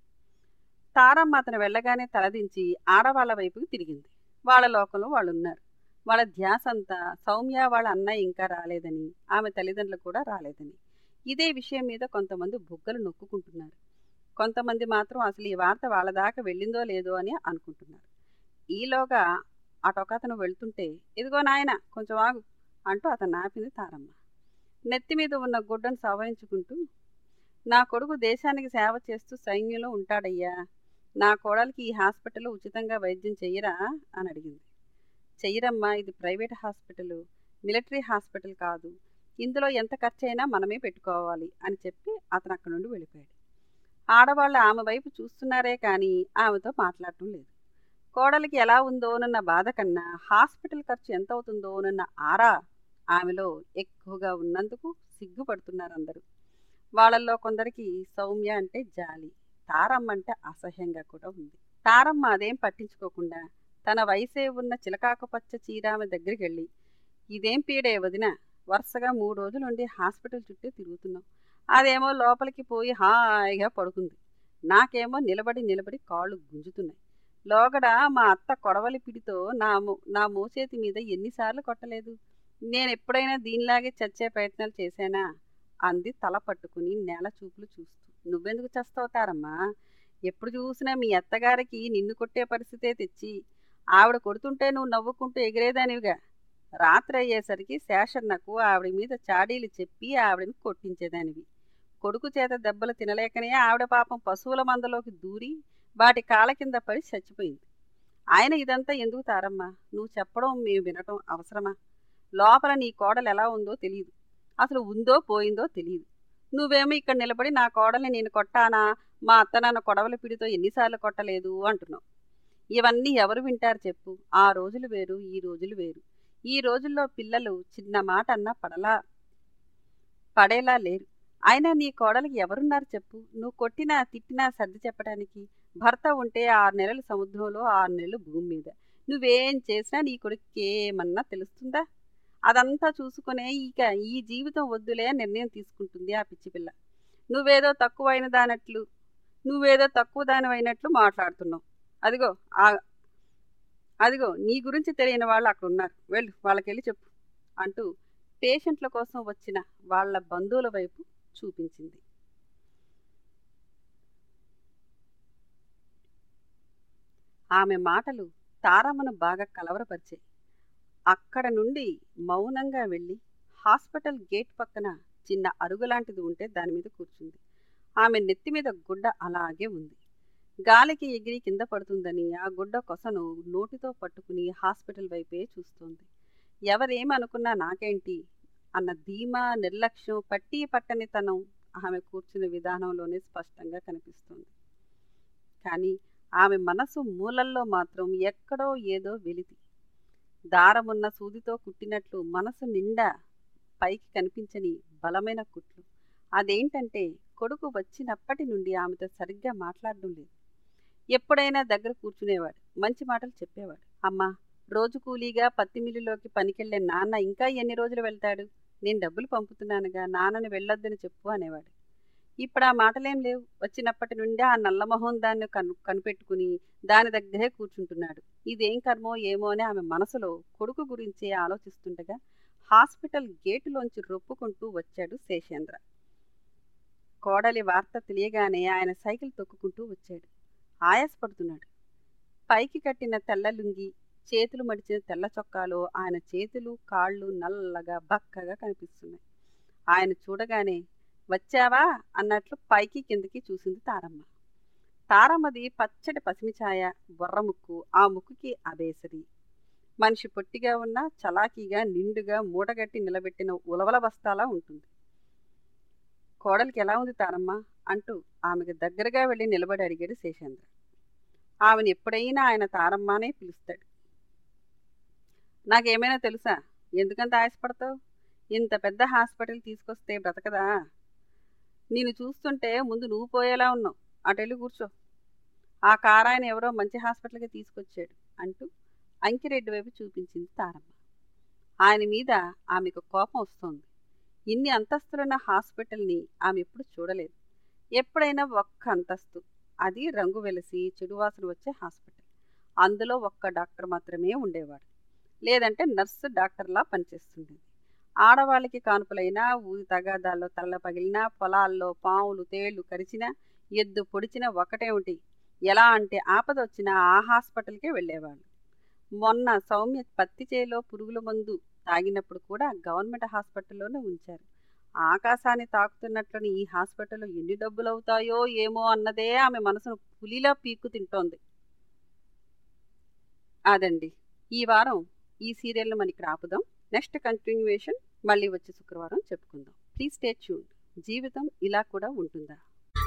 తారమ్మ అతను వెళ్ళగానే తలదించి ఆడవాళ్ల వైపుకి తిరిగింది వాళ్ళ లోకంలో వాళ్ళు ఉన్నారు వాళ్ళ ధ్యాస అంతా సౌమ్య వాళ్ళ అన్నయ్య ఇంకా రాలేదని ఆమె తల్లిదండ్రులు కూడా రాలేదని ఇదే విషయం మీద కొంతమంది బుగ్గలు నొక్కుకుంటున్నారు కొంతమంది మాత్రం అసలు ఈ వార్త వాళ్ళ దాకా వెళ్ళిందో లేదో అని అనుకుంటున్నారు ఈలోగా అటొకతను వెళ్తుంటే ఇదిగో నాయన కొంచెం ఆగు అంటూ అతను ఆపింది తారమ్మ నెత్తి మీద ఉన్న గుడ్డను సవరించుకుంటూ నా కొడుకు దేశానికి సేవ చేస్తూ సైన్యంలో ఉంటాడయ్యా నా కోడలికి ఈ హాస్పిటల్లో ఉచితంగా వైద్యం చెయ్యరా అని అడిగింది చెయ్యరమ్మా ఇది ప్రైవేట్ హాస్పిటల్ మిలిటరీ హాస్పిటల్ కాదు ఇందులో ఎంత ఖర్చు అయినా మనమే పెట్టుకోవాలి అని చెప్పి అతను అక్కడి నుండి వెళ్ళిపోయాడు ఆడవాళ్ళు ఆమె వైపు చూస్తున్నారే కానీ ఆమెతో మాట్లాడటం లేదు కోడలికి ఎలా ఉందోనన్న బాధ కన్నా హాస్పిటల్ ఖర్చు ఎంత అవుతుందోనన్న ఆరా ఆమెలో ఎక్కువగా ఉన్నందుకు సిగ్గుపడుతున్నారు అందరూ వాళ్ళల్లో కొందరికి సౌమ్య అంటే జాలి తారమ్మ అంటే అసహ్యంగా కూడా ఉంది తారమ్మ అదేం పట్టించుకోకుండా తన వయసే ఉన్న చిలకాకుపచ్చ చీరామె దగ్గరికి వెళ్ళి ఇదేం పీడే వదిన వరుసగా మూడు రోజులుండి హాస్పిటల్ చుట్టూ తిరుగుతున్నాం అదేమో లోపలికి పోయి హాయిగా పడుకుంది నాకేమో నిలబడి నిలబడి కాళ్ళు గుంజుతున్నాయి లోగడ మా అత్త కొడవలి పిడితో నా మో నా మోచేతి మీద ఎన్నిసార్లు కొట్టలేదు నేను ఎప్పుడైనా దీనిలాగే చచ్చే ప్రయత్నాలు చేశానా అంది తల పట్టుకుని నేల చూపులు చూస్తూ నువ్వెందుకు చస్తావుతారమ్మా ఎప్పుడు చూసినా మీ అత్తగారికి నిన్ను కొట్టే పరిస్థితే తెచ్చి ఆవిడ కొడుతుంటే నువ్వు నవ్వుకుంటూ ఎగిరేదానివిగా రాత్రి అయ్యేసరికి శేషన్నకు ఆవిడ మీద చాడీలు చెప్పి ఆవిడని కొట్టించేదానివి కొడుకు చేత దెబ్బలు తినలేకనే ఆవిడ పాపం పశువుల మందలోకి దూరి వాటి కాళ్ళ కింద పడి చచ్చిపోయింది ఆయన ఇదంతా ఎందుకు తారమ్మా నువ్వు చెప్పడం మేము వినటం అవసరమా లోపల నీ కోడలు ఎలా ఉందో తెలియదు అసలు ఉందో పోయిందో తెలియదు నువ్వేమో ఇక్కడ నిలబడి నా కోడల్ని నేను కొట్టానా మా అత్త నాన్న కొడవల పిడితో ఎన్నిసార్లు కొట్టలేదు అంటున్నావు ఇవన్నీ ఎవరు వింటారు చెప్పు ఆ రోజులు వేరు ఈ రోజులు వేరు ఈ రోజుల్లో పిల్లలు చిన్న మాట అన్నా పడలా పడేలా లేరు అయినా నీ కోడలికి ఎవరున్నారు చెప్పు నువ్వు కొట్టినా తిట్టినా సర్ది చెప్పడానికి భర్త ఉంటే ఆరు నెలలు సముద్రంలో ఆరు నెలలు భూమి మీద నువ్వేం చేసినా నీ కొడుకు ఏమన్నా తెలుస్తుందా అదంతా చూసుకునే ఇక ఈ జీవితం వద్దులే అని నిర్ణయం తీసుకుంటుంది ఆ పిచ్చి పిల్ల నువ్వేదో తక్కువైన దానట్లు నువ్వేదో తక్కువ దానివైనట్లు మాట్లాడుతున్నావు అదిగో ఆ అదిగో నీ గురించి తెలియని వాళ్ళు అక్కడ ఉన్నారు వెళ్ళు వాళ్ళకెళ్ళి చెప్పు అంటూ పేషెంట్ల కోసం వచ్చిన వాళ్ళ బంధువుల వైపు చూపించింది ఆమె మాటలు తారమ్మను బాగా కలవరపరిచాయి అక్కడ నుండి మౌనంగా వెళ్ళి హాస్పిటల్ గేట్ పక్కన చిన్న అరుగులాంటిది ఉంటే దాని మీద కూర్చుంది ఆమె నెత్తి మీద గుడ్డ అలాగే ఉంది గాలికి ఎగిరి కింద పడుతుందని ఆ గుడ్డ కొసను నోటితో పట్టుకుని హాస్పిటల్ వైపే చూస్తోంది ఎవరేమనుకున్నా నాకేంటి అన్న ధీమా నిర్లక్ష్యం పట్టి పట్టనితనం ఆమె కూర్చున్న విధానంలోనే స్పష్టంగా కనిపిస్తుంది కానీ ఆమె మనసు మూలల్లో మాత్రం ఎక్కడో ఏదో వెలితి దారమున్న సూదితో కుట్టినట్లు మనసు నిండా పైకి కనిపించని బలమైన కుట్లు అదేంటంటే కొడుకు వచ్చినప్పటి నుండి ఆమెతో సరిగ్గా మాట్లాడడం లేదు ఎప్పుడైనా దగ్గర కూర్చునేవాడు మంచి మాటలు చెప్పేవాడు అమ్మా రోజు కూలీగా పత్తి మిల్లులోకి పనికెళ్లే నాన్న ఇంకా ఎన్ని రోజులు వెళ్తాడు నేను డబ్బులు పంపుతున్నానుగా నాన్నని వెళ్ళొద్దని చెప్పు అనేవాడు ఇప్పుడు ఆ మాటలేం లేవు వచ్చినప్పటి నుండి ఆ నల్లమొహం దాన్ని కను కనిపెట్టుకుని దాని దగ్గరే కూర్చుంటున్నాడు ఇదేం కర్మో ఏమో అని ఆమె మనసులో కొడుకు గురించే ఆలోచిస్తుండగా హాస్పిటల్ గేటులోంచి రొప్పుకుంటూ వచ్చాడు శేషేంద్ర కోడలి వార్త తెలియగానే ఆయన సైకిల్ తొక్కుకుంటూ వచ్చాడు ఆయాసపడుతున్నాడు పైకి కట్టిన తెల్ల లుంగి చేతులు మడిచిన తెల్ల చొక్కాలో ఆయన చేతులు కాళ్ళు నల్లగా బక్కగా కనిపిస్తున్నాయి ఆయన చూడగానే వచ్చావా అన్నట్లు పైకి కిందకి చూసింది తారమ్మ తారమ్మది పచ్చడి పసిమిఛాయ బొర్ర ముక్కు ఆ ముక్కుకి అబేసరి మనిషి పొట్టిగా ఉన్న చలాకీగా నిండుగా మూటగట్టి నిలబెట్టిన ఉలవల బస్తాలా ఉంటుంది కోడలికి ఎలా ఉంది తారమ్మ అంటూ ఆమెకు దగ్గరగా వెళ్ళి నిలబడి అడిగాడు శేషేంద్ర ఆమెను ఎప్పుడైనా ఆయన తారమ్మనే పిలుస్తాడు నాకేమైనా తెలుసా ఎందుకంత ఆశపడతావు ఇంత పెద్ద హాస్పిటల్ తీసుకొస్తే బ్రతకదా నేను చూస్తుంటే ముందు నువ్వు పోయేలా ఉన్నావు అటు వెళ్ళి కూర్చో ఆ కారాయన ఎవరో మంచి హాస్పిటల్కి తీసుకొచ్చాడు అంటూ అంకిరెడ్డి వైపు చూపించింది తారమ్మ ఆయన మీద ఆమెకు కోపం వస్తోంది ఇన్ని అంతస్తులున్న హాస్పిటల్ని ఆమె ఎప్పుడు చూడలేదు ఎప్పుడైనా ఒక్క అంతస్తు అది రంగు వెలిసి చెడువాసన వచ్చే హాస్పిటల్ అందులో ఒక్క డాక్టర్ మాత్రమే ఉండేవాడు లేదంటే నర్సు డాక్టర్లా పనిచేస్తుండేది ఆడవాళ్ళకి కానుకలైనా ఊరి తగాదాల్లో తల్ల పగిలినా పొలాల్లో పాములు తేళ్లు కరిచినా ఎద్దు పొడిచినా ఒకటేమిటి ఎలా అంటే ఆపద వచ్చినా ఆ హాస్పిటల్కే వెళ్ళేవాళ్ళు మొన్న సౌమ్య పత్తి చేలో పురుగుల మందు తాగినప్పుడు కూడా గవర్నమెంట్ హాస్పిటల్లోనే ఉంచారు ఆకాశాన్ని తాకుతున్నట్లని ఈ హాస్పిటల్లో ఎన్ని డబ్బులు అవుతాయో ఏమో అన్నదే ఆమె మనసును పులిలా పీక్కు తింటోంది అదండి ఈ వారం ఈ సీరియల్ను మన ఇక్కడ ఆపుదాం నెక్స్ట్ కంటిన్యూయేషన్ మళ్ళీ వచ్చే శుక్రవారం చెప్పుకుందాం ప్లీజ్ స్టే ట్యూన్ జీవితం ఇలా కూడా ఉంటుందా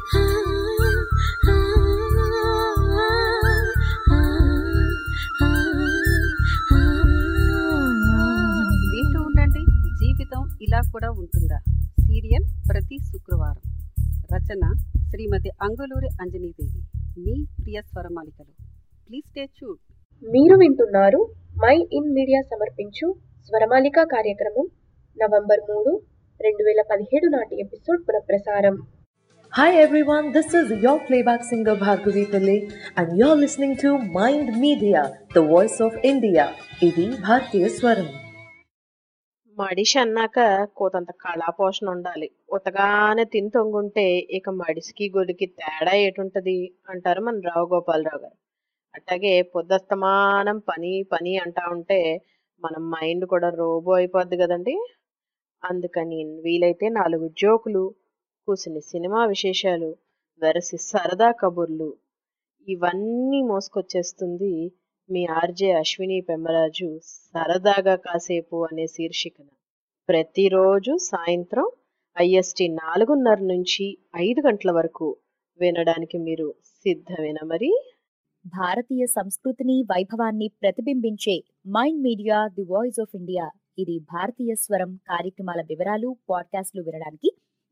వింటూ ఉండండి జీవితం ఇలా కూడా ఉంటుందా సీరియల్ ప్రతి శుక్రవారం రచన శ్రీమతి అంగులూరి అంజనీదేవి మీ ప్రియ స్వరమాలికలు ప్లీజ్ స్టే ట్యూన్ మీరు వింటున్నారు మై ఇన్ మీడియా సమర్పించు స్వరమాలిక కార్యక్రమం నవంబర్ మూడు రెండు వేల పదిహేడు నాటి ఎపిసోడ్ పునఃప్రసారం Hi everyone, this is your playback singer Bhargavi Pillai and you're listening to Mind Media, the voice of India. ఇది భారతీయ స్వరం మడిషి అన్నాక కోతంత కళాపోషణ ఉండాలి ఉతగానే తిని తొంగుంటే ఇక మడిసికి గొడికి తేడా ఏటుంటది అంటారు మన రావు గోపాలరావు గారు అట్లాగే పొద్దస్తమానం పని పని అంటా ఉంటే మన మైండ్ కూడా రోబో అయిపోద్ది కదండి అందుకని వీలైతే నాలుగు జోకులు కూసిని సినిమా విశేషాలు వెరసి సరదా కబుర్లు ఇవన్నీ మోసుకొచ్చేస్తుంది మీ ఆర్జే అశ్విని పెమ్మరాజు సరదాగా కాసేపు అనే శీర్షికన ప్రతిరోజు సాయంత్రం ఐఎస్టి నాలుగున్నర నుంచి ఐదు గంటల వరకు వినడానికి మీరు సిద్ధమేనా మరి భారతీయ సంస్కృతిని వైభవాన్ని ప్రతిబింబించే Mind Media the voice of India ఇది భారతీయ స్వరం కార్యక్రమాల వివరాలు పాడ్కాస్ట్లు వినడానికి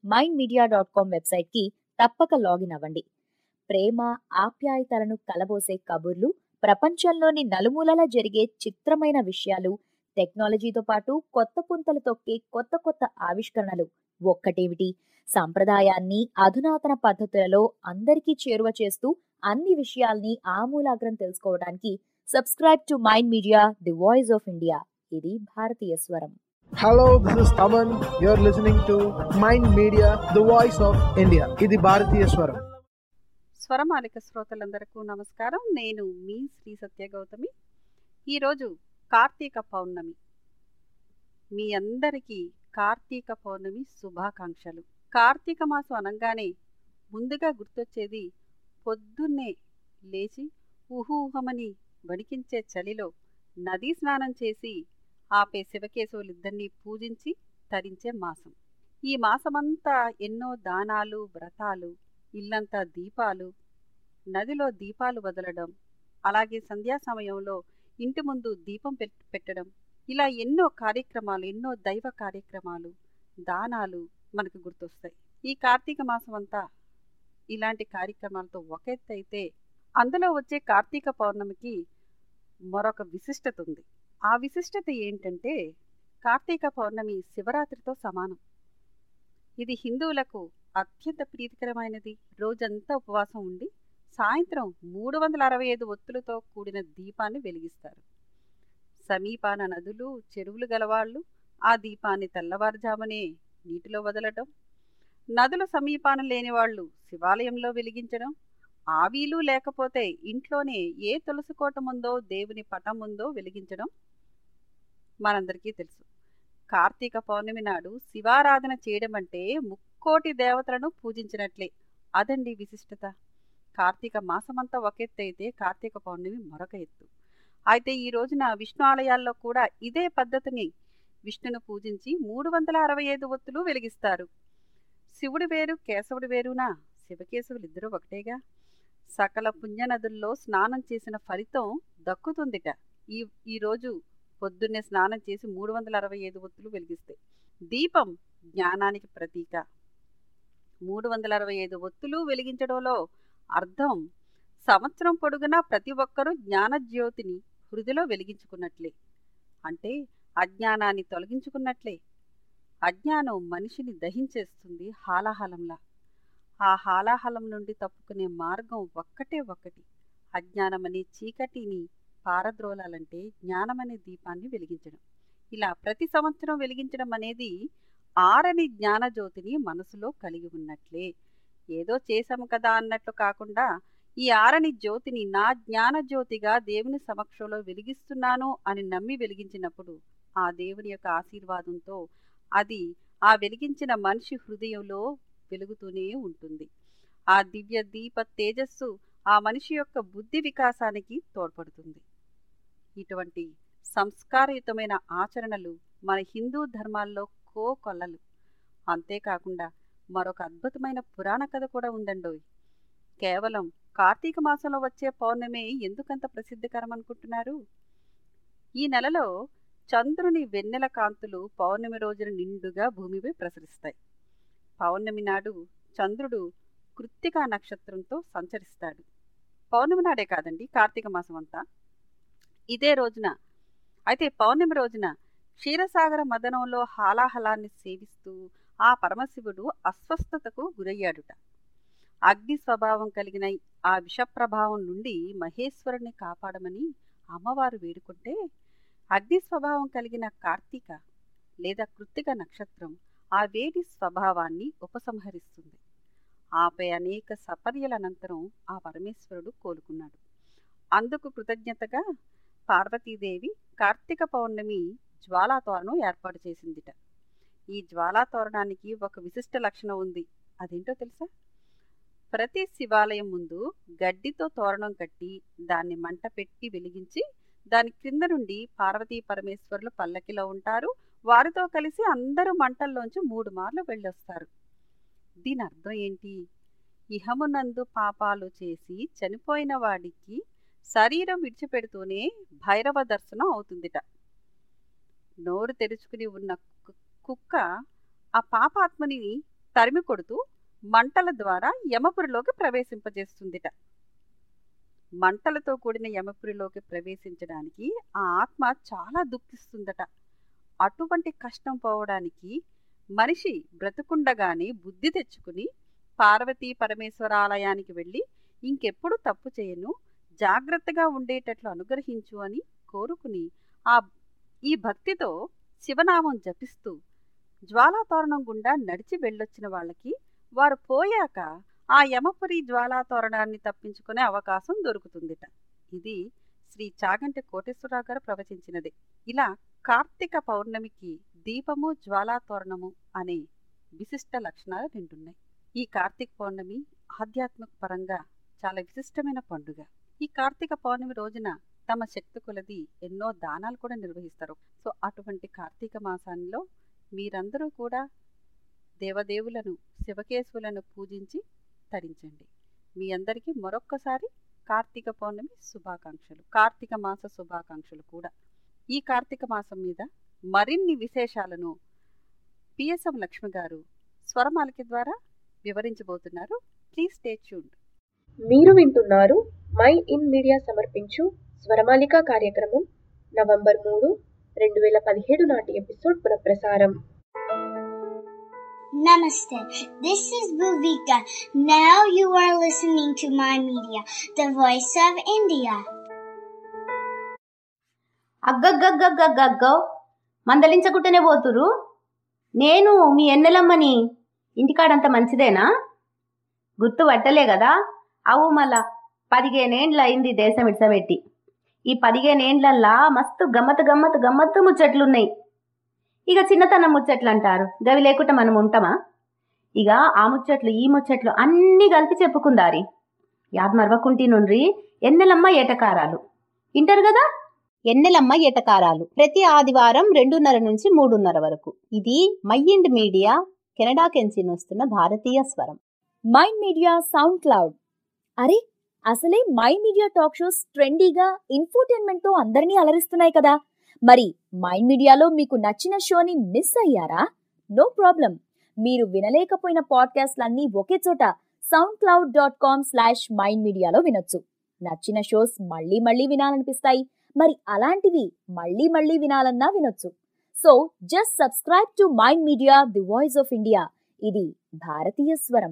మైండ్ మీడియా డాట్ కామ్ వెబ్సైట్కి తప్పక లాగిన్ అవ్వండి ప్రేమ ఆప్యాయతలను కలబోసే కబుర్లు ప్రపంచంలోని నలుమూలల జరిగే చిత్రమైన విషయాలు టెక్నాలజీతో పాటు కొత్త పుంతలు తొక్కే కొత్త కొత్త ఆవిష్కరణలు ఒక్కటేమిటి సంప్రదాయాన్ని అధునాతన పద్ధతులలో అందరికీ చేరువ చేస్తూ అన్ని విషయాల్ని ఆమూలాగ్రం తెలుసుకోవడానికి subscribe to Mind Media the voice of India ఇది భారతీయ స్వరం Hello, this is Taman. You're listening to Mind Media, the voice of India. ఇది భారతీయ స్వరం స్వరమాలిక శ్రోతలందరికీ నమస్కారం నేను మీ శ్రీ సత్య గౌతమి ఈరోజు కార్తీక పౌర్ణమి మీ అందరికీ కార్తీక పౌర్ణమి శుభాకాంక్షలు కార్తీక మాసం అనగానే ముందుగా గుర్తొచ్చేది పొద్దున్నే లేచి ఊహూహమని వణికించే చలిలో నదీ స్నానం చేసి ఆపే శివకేశవులిద్దరినీ పూజించి తరించే మాసం ఈ మాసమంతా ఎన్నో దానాలు వ్రతాలు ఇల్లంతా దీపాలు నదిలో దీపాలు వదలడం అలాగే సంధ్యా సమయంలో ఇంటి ముందు దీపం పెట్- పెట్టడం ఇలా ఎన్నో కార్యక్రమాలు ఎన్నో దైవ కార్యక్రమాలు దానాలు మనకు గుర్తొస్తాయి ఈ కార్తీక మాసం అంతా ఇలాంటి కార్యక్రమాలతో ఒక ఎత్తు అయితే అందులో వచ్చే కార్తీక పౌర్ణమికి మరొక విశిష్టత ఉంది ఆ విశిష్టత ఏంటంటే కార్తీక పౌర్ణమి శివరాత్రితో సమానం ఇది హిందువులకు అత్యంత ప్రీతికరమైనది రోజంతా ఉపవాసం ఉండి సాయంత్రం మూడు వందల అరవై ఐదు ఒత్తులతో కూడిన దీపాన్ని వెలిగిస్తారు సమీపాన నదులు చెరువులు గలవాళ్ళు ఆ దీపాన్ని తెల్లవారుజామునే నీటిలో వదలటం నదుల సమీపాన లేని వాళ్ళు శివాలయంలో వెలిగించడం ఆవీలు లేకపోతే ఇంట్లోనే ఏ తులసి కోట ముందో దేవుని పటం ముందో వెలిగించడం మనందరికీ తెలుసు కార్తీక పౌర్ణమి నాడు శివారాధన చేయడం అంటే ముక్కోటి దేవతలను పూజించినట్లే అదండి విశిష్టత కార్తీక మాసమంతా ఒక ఎత్తు అయితే కార్తీక పౌర్ణమి మరొక ఎత్తు అయితే ఈ రోజున విష్ణు ఆలయాల్లో కూడా ఇదే పద్ధతిని విష్ణును పూజించి మూడు వందల అరవై ఐదు ఒత్తులు వెలిగిస్తారు శివుడు వేరు కేశవుడు వేరునా శివకేశవులు ఇద్దరు ఒకటేగా సకల పుణ్యనదుల్లో స్నానం చేసిన ఫలితం దక్కుతుందిట ఈ ఈరోజు పొద్దున్నే స్నానం చేసి మూడు వందల అరవై ఐదు ఒత్తులు వెలిగిస్తాయి దీపం జ్ఞానానికి ప్రతీక మూడు వందల అరవై ఐదు ఒత్తులు వెలిగించడంలో అర్థం సంవత్సరం పొడుగునా ప్రతి ఒక్కరూ జ్ఞానజ్యోతిని హృదిలో వెలిగించుకున్నట్లే అంటే అజ్ఞానాన్ని తొలగించుకున్నట్లే అజ్ఞానం మనిషిని దహించేస్తుంది హాలాహలంలా ఆ హాలాహలం నుండి తప్పుకునే మార్గం ఒక్కటే ఒక్కటి అజ్ఞానమనే చీకటిని పారద్రోలాలంటే జ్ఞానమనే దీపాన్ని వెలిగించడం ఇలా ప్రతి సంవత్సరం వెలిగించడం అనేది ఆరని జ్ఞానజ్యోతిని మనసులో కలిగి ఉన్నట్లే ఏదో చేశాము కదా అన్నట్లు కాకుండా ఈ ఆరని జ్యోతిని నా జ్ఞాన జ్యోతిగా దేవుని సమక్షంలో వెలిగిస్తున్నాను అని నమ్మి వెలిగించినప్పుడు ఆ దేవుని యొక్క ఆశీర్వాదంతో అది ఆ వెలిగించిన మనిషి హృదయంలో వెలుగుతూనే ఉంటుంది ఆ దివ్య దీప తేజస్సు ఆ మనిషి యొక్క బుద్ధి వికాసానికి తోడ్పడుతుంది ఇటువంటి సంస్కారయుతమైన ఆచరణలు మన హిందూ ధర్మాల్లో కోకొల్లలు అంతేకాకుండా మరొక అద్భుతమైన పురాణ కథ కూడా ఉందండోయ్ కేవలం కార్తీక మాసంలో వచ్చే పౌర్ణమి ఎందుకంత ప్రసిద్ధికరం అనుకుంటున్నారు ఈ నెలలో చంద్రుని వెన్నెల కాంతులు పౌర్ణమి రోజున నిండుగా భూమిపై ప్రసరిస్తాయి పౌర్ణమి నాడు చంద్రుడు కృత్తికా నక్షత్రంతో సంచరిస్తాడు పౌర్ణమి నాడే కాదండి కార్తీక మాసం అంతా ఇదే రోజున అయితే పౌర్ణమి రోజున క్షీరసాగర మదనంలో హాలాహలాన్ని సేవిస్తూ ఆ పరమశివుడు అస్వస్థతకు గురయ్యాడుట అగ్ని స్వభావం కలిగిన ఆ విషప్రభావం నుండి మహేశ్వరుణ్ణి కాపాడమని అమ్మవారు వేడుకుంటే అగ్ని స్వభావం కలిగిన కార్తీక లేదా కృత్తిక నక్షత్రం ఆ వేడి స్వభావాన్ని ఉపసంహరిస్తుంది ఆపై అనేక సపర్యల అనంతరం ఆ పరమేశ్వరుడు కోలుకున్నాడు అందుకు కృతజ్ఞతగా పార్వతీదేవి కార్తీక పౌర్ణమి జ్వాలాతోరణం ఏర్పాటు చేసిందిట ఈ జ్వాలాతోరణానికి ఒక విశిష్ట లక్షణం ఉంది అదేంటో తెలుసా ప్రతి శివాలయం ముందు గడ్డితో తోరణం కట్టి దాన్ని మంట పెట్టి వెలిగించి దాని క్రింద నుండి పార్వతీ పరమేశ్వరులు పల్లకిలో ఉంటారు వారితో కలిసి అందరూ మంటల్లోంచి మూడు మార్లు వెళ్ళొస్తారు దీని అర్థం ఏంటి ఇహమునందు పాపాలు చేసి చనిపోయిన వాడికి శరీరం విడిచిపెడుతూనే భైరవ దర్శనం అవుతుందిట నోరు తెరుచుకుని ఉన్న కు- కుక్క ఆ పాపాత్మని తరిమి కొడుతూ మంటల ద్వారా యమపురిలోకి ప్రవేశింపజేస్తుందిట మంటలతో కూడిన యమపురిలోకి ప్రవేశించడానికి ఆ ఆత్మ చాలా దుఃఖిస్తుందట అటువంటి కష్టం పోవడానికి మనిషి బ్రతుకుండగానే బుద్ధి తెచ్చుకుని పార్వతీ పరమేశ్వరాలయానికి వెళ్ళి ఇంకెప్పుడు తప్పు చేయను జాగ్రత్తగా ఉండేటట్లు అనుగ్రహించు అని కోరుకుని ఆ ఈ భక్తితో శివనామం జపిస్తూ జ్వాలాతోరణం గుండా నడిచి వెళ్ళొచ్చిన వాళ్ళకి వారు పోయాక ఆ యమపురి జ్వాలాతోరణాన్ని తప్పించుకునే అవకాశం దొరుకుతుందిట ఇది శ్రీ చాగంటి కోటేశ్వరరావు గారు ప్రవచించినది ఇలా కార్తీక పౌర్ణమికి దీపము జ్వాలాతోరణము అనే విశిష్ట లక్షణాలు రెండున్నాయి ఈ కార్తీక పౌర్ణమి ఆధ్యాత్మిక పరంగా చాలా విశిష్టమైన పండుగ ఈ కార్తీక పౌర్ణమి రోజున తమ శక్తి కొలది ఎన్నో దానాలు కూడా నిర్వహిస్తారు సో అటువంటి కార్తీక మాసాల్లో మీరందరూ కూడా దేవదేవులను శివకేశవులను పూజించి తరించండి మీ అందరికీ మరొక్కసారి కార్తీక పౌర్ణమి శుభాకాంక్షలు కార్తీక మాస శుభాకాంక్షలు కూడా ఈ కార్తీక మాసం మీద మరిన్ని విశేషాలను పిఎస్ఎం లక్ష్మి గారు స్వరమాలిక ద్వారా వివరించబోతున్నారు ప్లీజ్ స్టే ట్యూన్డ్ మీరు వింటున్నారు మై ఇన్ మీడియా సమర్పించు స్వరమాలిక కార్యక్రమం నవంబర్ మూడు రెండు వేల పదిహేడు నాటి ఎపిసోడ్ పునఃప్రసారం Namaste. This is Bhuvika. Now you are listening to my media, the voice of India. అగ్గగ్గగ్గగ్గగ్గో మందలించకుంటేనే పోతురు నేను మీ ఎన్నెలమ్మని ఇంటికాడంత మంచిదేనా గుర్తు పట్టలే కదా అవు మళ్ళా పదిహేనేండ్ల అయింది దేశం ఇడ్సబెట్టి ఈ పదిహేనేండ్లల్లా మస్తు గమ్మత్ గమ్మత్ గమ్మత్తు ముచ్చట్లున్నాయి ఇక చిన్నతనం ముచ్చట్లు అంటారు గవి లేకుండా మనం ఉంటామా ఇక ఆ ముచ్చట్లు ఈ ముచ్చట్లు అన్నీ కలిపి చెప్పుకుందారి యాద్ మరవకుంటి నుండ్రి ఎన్నెలమ్మ ఏటకారాలు వింటారు కదా ఎన్నెలమ్మ ఎటకారాలు ప్రతి ఆదివారం రెండున్నర నుంచి మూడున్నర వరకు ఇది మైండ్ మీడియా కెనడా కెంచి వస్తున్న భారతీయ స్వరం మైండ్ మీడియా సౌండ్ క్లౌడ్ అరే అసలే మైండ్ మీడియా టాక్ షోస్ ట్రెండీగా ఇన్ఫోటైన్మెంట్ తో అందరినీ అలరిస్తున్నాయి కదా మరి మైండ్ మీడియాలో మీకు నచ్చిన షోని మిస్ అయ్యారా నో ప్రాబ్లం మీరు వినలేకపోయిన పాడ్కాస్ట్లన్నీ ఒకే చోట SoundCloud dot com slash Mind మీడియాలో వినొచ్చు నచ్చిన షోస్ మళ్ళీ మళ్ళీ వినాలనిపిస్తాయి మరి అలాంటివి మళ్ళీ మళ్ళీ వినాలన్నా వినొచ్చు so just subscribe to Mind Media the voice of India ఇది భారతీయ స్వరం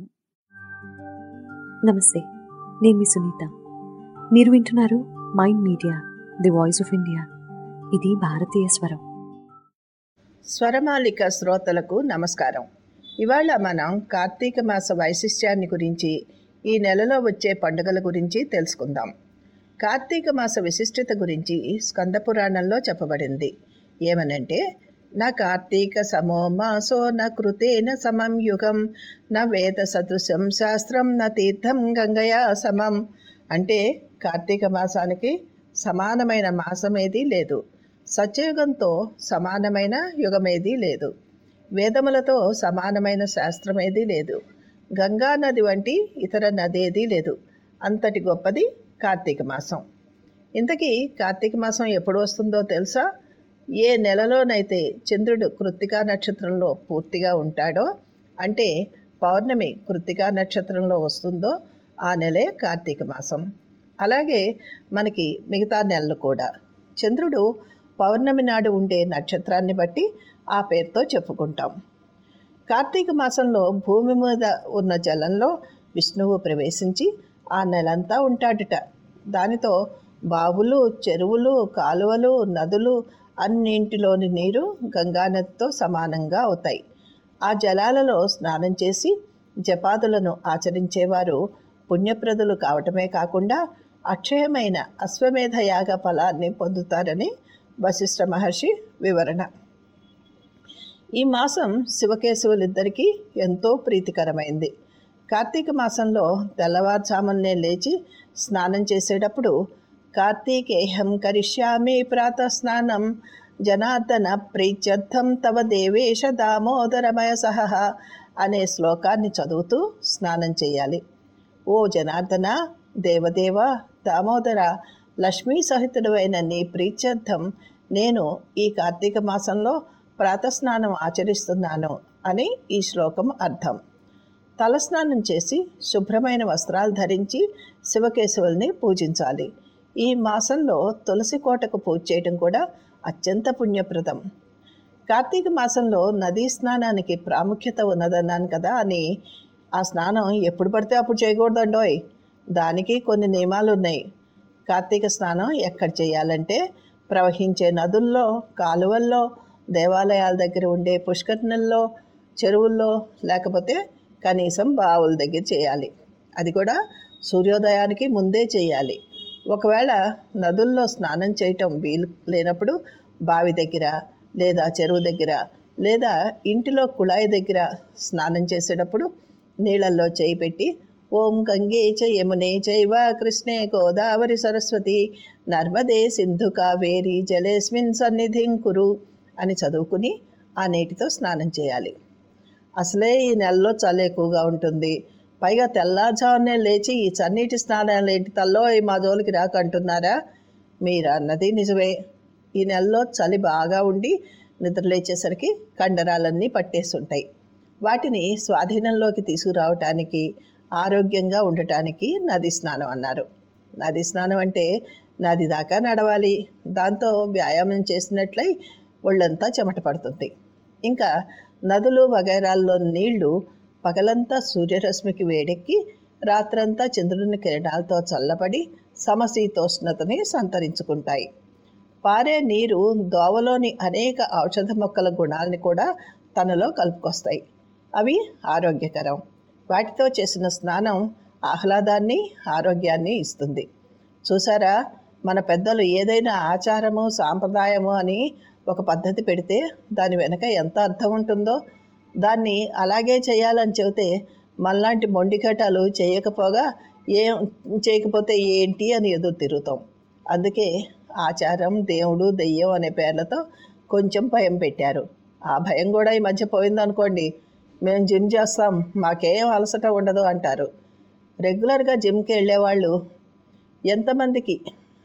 నమస్తే నేను మీ సునీత మీరు వింటున్నారు Mind Media the voice of India ఇది భారతీయ స్వరం స్వరమాలిక శ్రోతలకు నమస్కారం ఇవాళ మనం కార్తీక మాస వైశిష్ట్యాన్ని గురించి ఈ నెలలో వచ్చే పండుగల గురించి తెలుసుకుందాం కార్తీక మాస విశిష్టత గురించి స్కంద పురాణంలో చెప్పబడింది ఏమనంటే నా కార్తీక సమో మాసో న కృతేన సమం యుగం న వేద సదృశం శాస్త్రం న తీర్థం గంగయా సమం అంటే కార్తీక మాసానికి సమానమైన మాసమేదీ లేదు సత్యయుగంతో సమానమైన యుగమేదీ లేదు వేదములతో సమానమైన శాస్త్రమేదీ లేదు గంగా నది వంటి ఇతర నదేదీ లేదు అంతటి గొప్పది కార్తీక మాసం ఇంతకీ కార్తీక మాసం ఎప్పుడు వస్తుందో తెలుసా ఏ నెలలోనైతే చంద్రుడు కృత్తికా నక్షత్రంలో పూర్తిగా ఉంటాడో అంటే పౌర్ణమి కృత్తికా నక్షత్రంలో వస్తుందో ఆ నెలే కార్తీక మాసం అలాగే మనకి మిగతా నెలలు కూడా చంద్రుడు పౌర్ణమి నాడు ఉండే నక్షత్రాన్ని బట్టి ఆ పేరుతో చెప్పుకుంటాం కార్తీక మాసంలో భూమి మీద ఉన్న జలంలో విష్ణువు ప్రవేశించి ఆ నెలంతా ఉంటాడట దానితో బావులు చెరువులు కాలువలు నదులు అన్నింటిలోని నీరు గంగానదితో సమానంగా అవుతాయి ఆ జలాలలో స్నానం చేసి జపాదులను ఆచరించేవారు పుణ్యప్రదులు కావటమే కాకుండా అక్షయమైన అశ్వమేధ యాగ ఫలాన్ని పొందుతారని వశిష్ఠ మహర్షి వివరణ ఈ మాసం శివకేశవులిద్దరికీ ఎంతో ప్రీతికరమైంది కార్తీక మాసంలో తెల్లవారుజామునే లేచి స్నానం చేసేటప్పుడు కార్తీకేహం కరిష్యామి ప్రాతః స్నానం జనార్దన ప్రీత్యర్థం తవ దేవేశ దామోదరమయ సహ అనే శ్లోకాన్ని చదువుతూ స్నానం చేయాలి ఓ జనార్దన దేవదేవ దామోదర లక్ష్మీ సహితుడైన నీ ప్రీత్యర్థం నేను ఈ కార్తీక మాసంలో ప్రాతస్నానం ఆచరిస్తున్నాను అని ఈ శ్లోకం అర్థం తలస్నానం చేసి శుభ్రమైన వస్త్రాలు ధరించి శివకేశవుల్ని పూజించాలి ఈ మాసంలో తులసి కోటకు పూజ చేయడం కూడా అత్యంత పుణ్యప్రదం కార్తీక మాసంలో నదీ స్నానానికి ప్రాముఖ్యత ఉన్నదన్నాను కదా అని ఆ స్నానం ఎప్పుడు పడితే అప్పుడు చేయకూడదండోయ్ దానికి కొన్ని నియమాలు ఉన్నాయి కార్తీక స్నానం ఎక్కడ చేయాలంటే ప్రవహించే నదుల్లో కాలువల్లో దేవాలయాల దగ్గర ఉండే పుష్కరిణుల్లో చెరువుల్లో లేకపోతే కనీసం బావుల దగ్గర చేయాలి అది కూడా సూర్యోదయానికి ముందే చేయాలి ఒకవేళ నదుల్లో స్నానం చేయటం వీలు లేనప్పుడు బావి దగ్గర లేదా చెరువు దగ్గర లేదా ఇంటిలో కుళాయి దగ్గర స్నానం చేసేటప్పుడు నీళ్ళల్లో చేయి పెట్టి ఓం గంగే చ యమునే చైవ కృష్ణే గోదావరి సరస్వతి నర్మదే సింధు కావేరి జలేస్మిన్ సన్నిధిం కురు అని చదువుకుని ఆ నీటితో స్నానం చేయాలి అసలే ఈ నెలలో చలి ఎక్కువగా ఉంటుంది పైగా తెల్లారుజామునే లేచి ఈ చన్నీటి స్నానాలు ఏంటి తల్లో మా జోలికి రాక అంటున్నారా మీరు అన్నది నిజమే ఈ నెలలో చలి బాగా ఉండి నిద్ర లేచేసరికి కండరాలన్నీ పట్టేస్తుంటాయి వాటిని స్వాధీనంలోకి తీసుకురావటానికి ఆరోగ్యంగా ఉండటానికి నది స్నానం అన్నారు నది స్నానం అంటే నది దాకా నడవాలి దాంతో వ్యాయామం చేసినట్లయి ఒళ్ళంతా చెమట పడుతుంది ఇంకా నదులు వగైరాల్లో నీళ్లు పగలంతా సూర్యరశ్మికి వేడెక్కి రాత్రంతా చంద్రుని కిరణాలతో చల్లబడి సమశీతోష్ణతని సంతరించుకుంటాయి పారే నీరు దోవలోని అనేక ఔషధ మొక్కల గుణాలని కూడా తనలో కలుపుకొస్తాయి అవి ఆరోగ్యకరం వాటితో చేసిన స్నానం ఆహ్లాదాన్ని ఆరోగ్యాన్ని ఇస్తుంది చూసారా మన పెద్దలు ఏదైనా ఆచారము సాంప్రదాయము అని ఒక పద్ధతి పెడితే దాని వెనక ఎంత అర్థం ఉంటుందో దాన్ని అలాగే చేయాలని చెబితే మనలాంటి మొండికటాలు చేయకపోగా ఏం చేయకపోతే ఏంటి అని ఎదురు తిరుగుతాం అందుకే ఆచారం దేవుడు దెయ్యం అనే పేర్లతో కొంచెం భయం పెట్టారు ఆ భయం కూడా ఈ మధ్య పోయిందనుకోండి మేము జిమ్ చేస్తాం మాకేం అలసట ఉండదు అంటారు రెగ్యులర్గా జిమ్కి వెళ్ళేవాళ్ళు ఎంతమందికి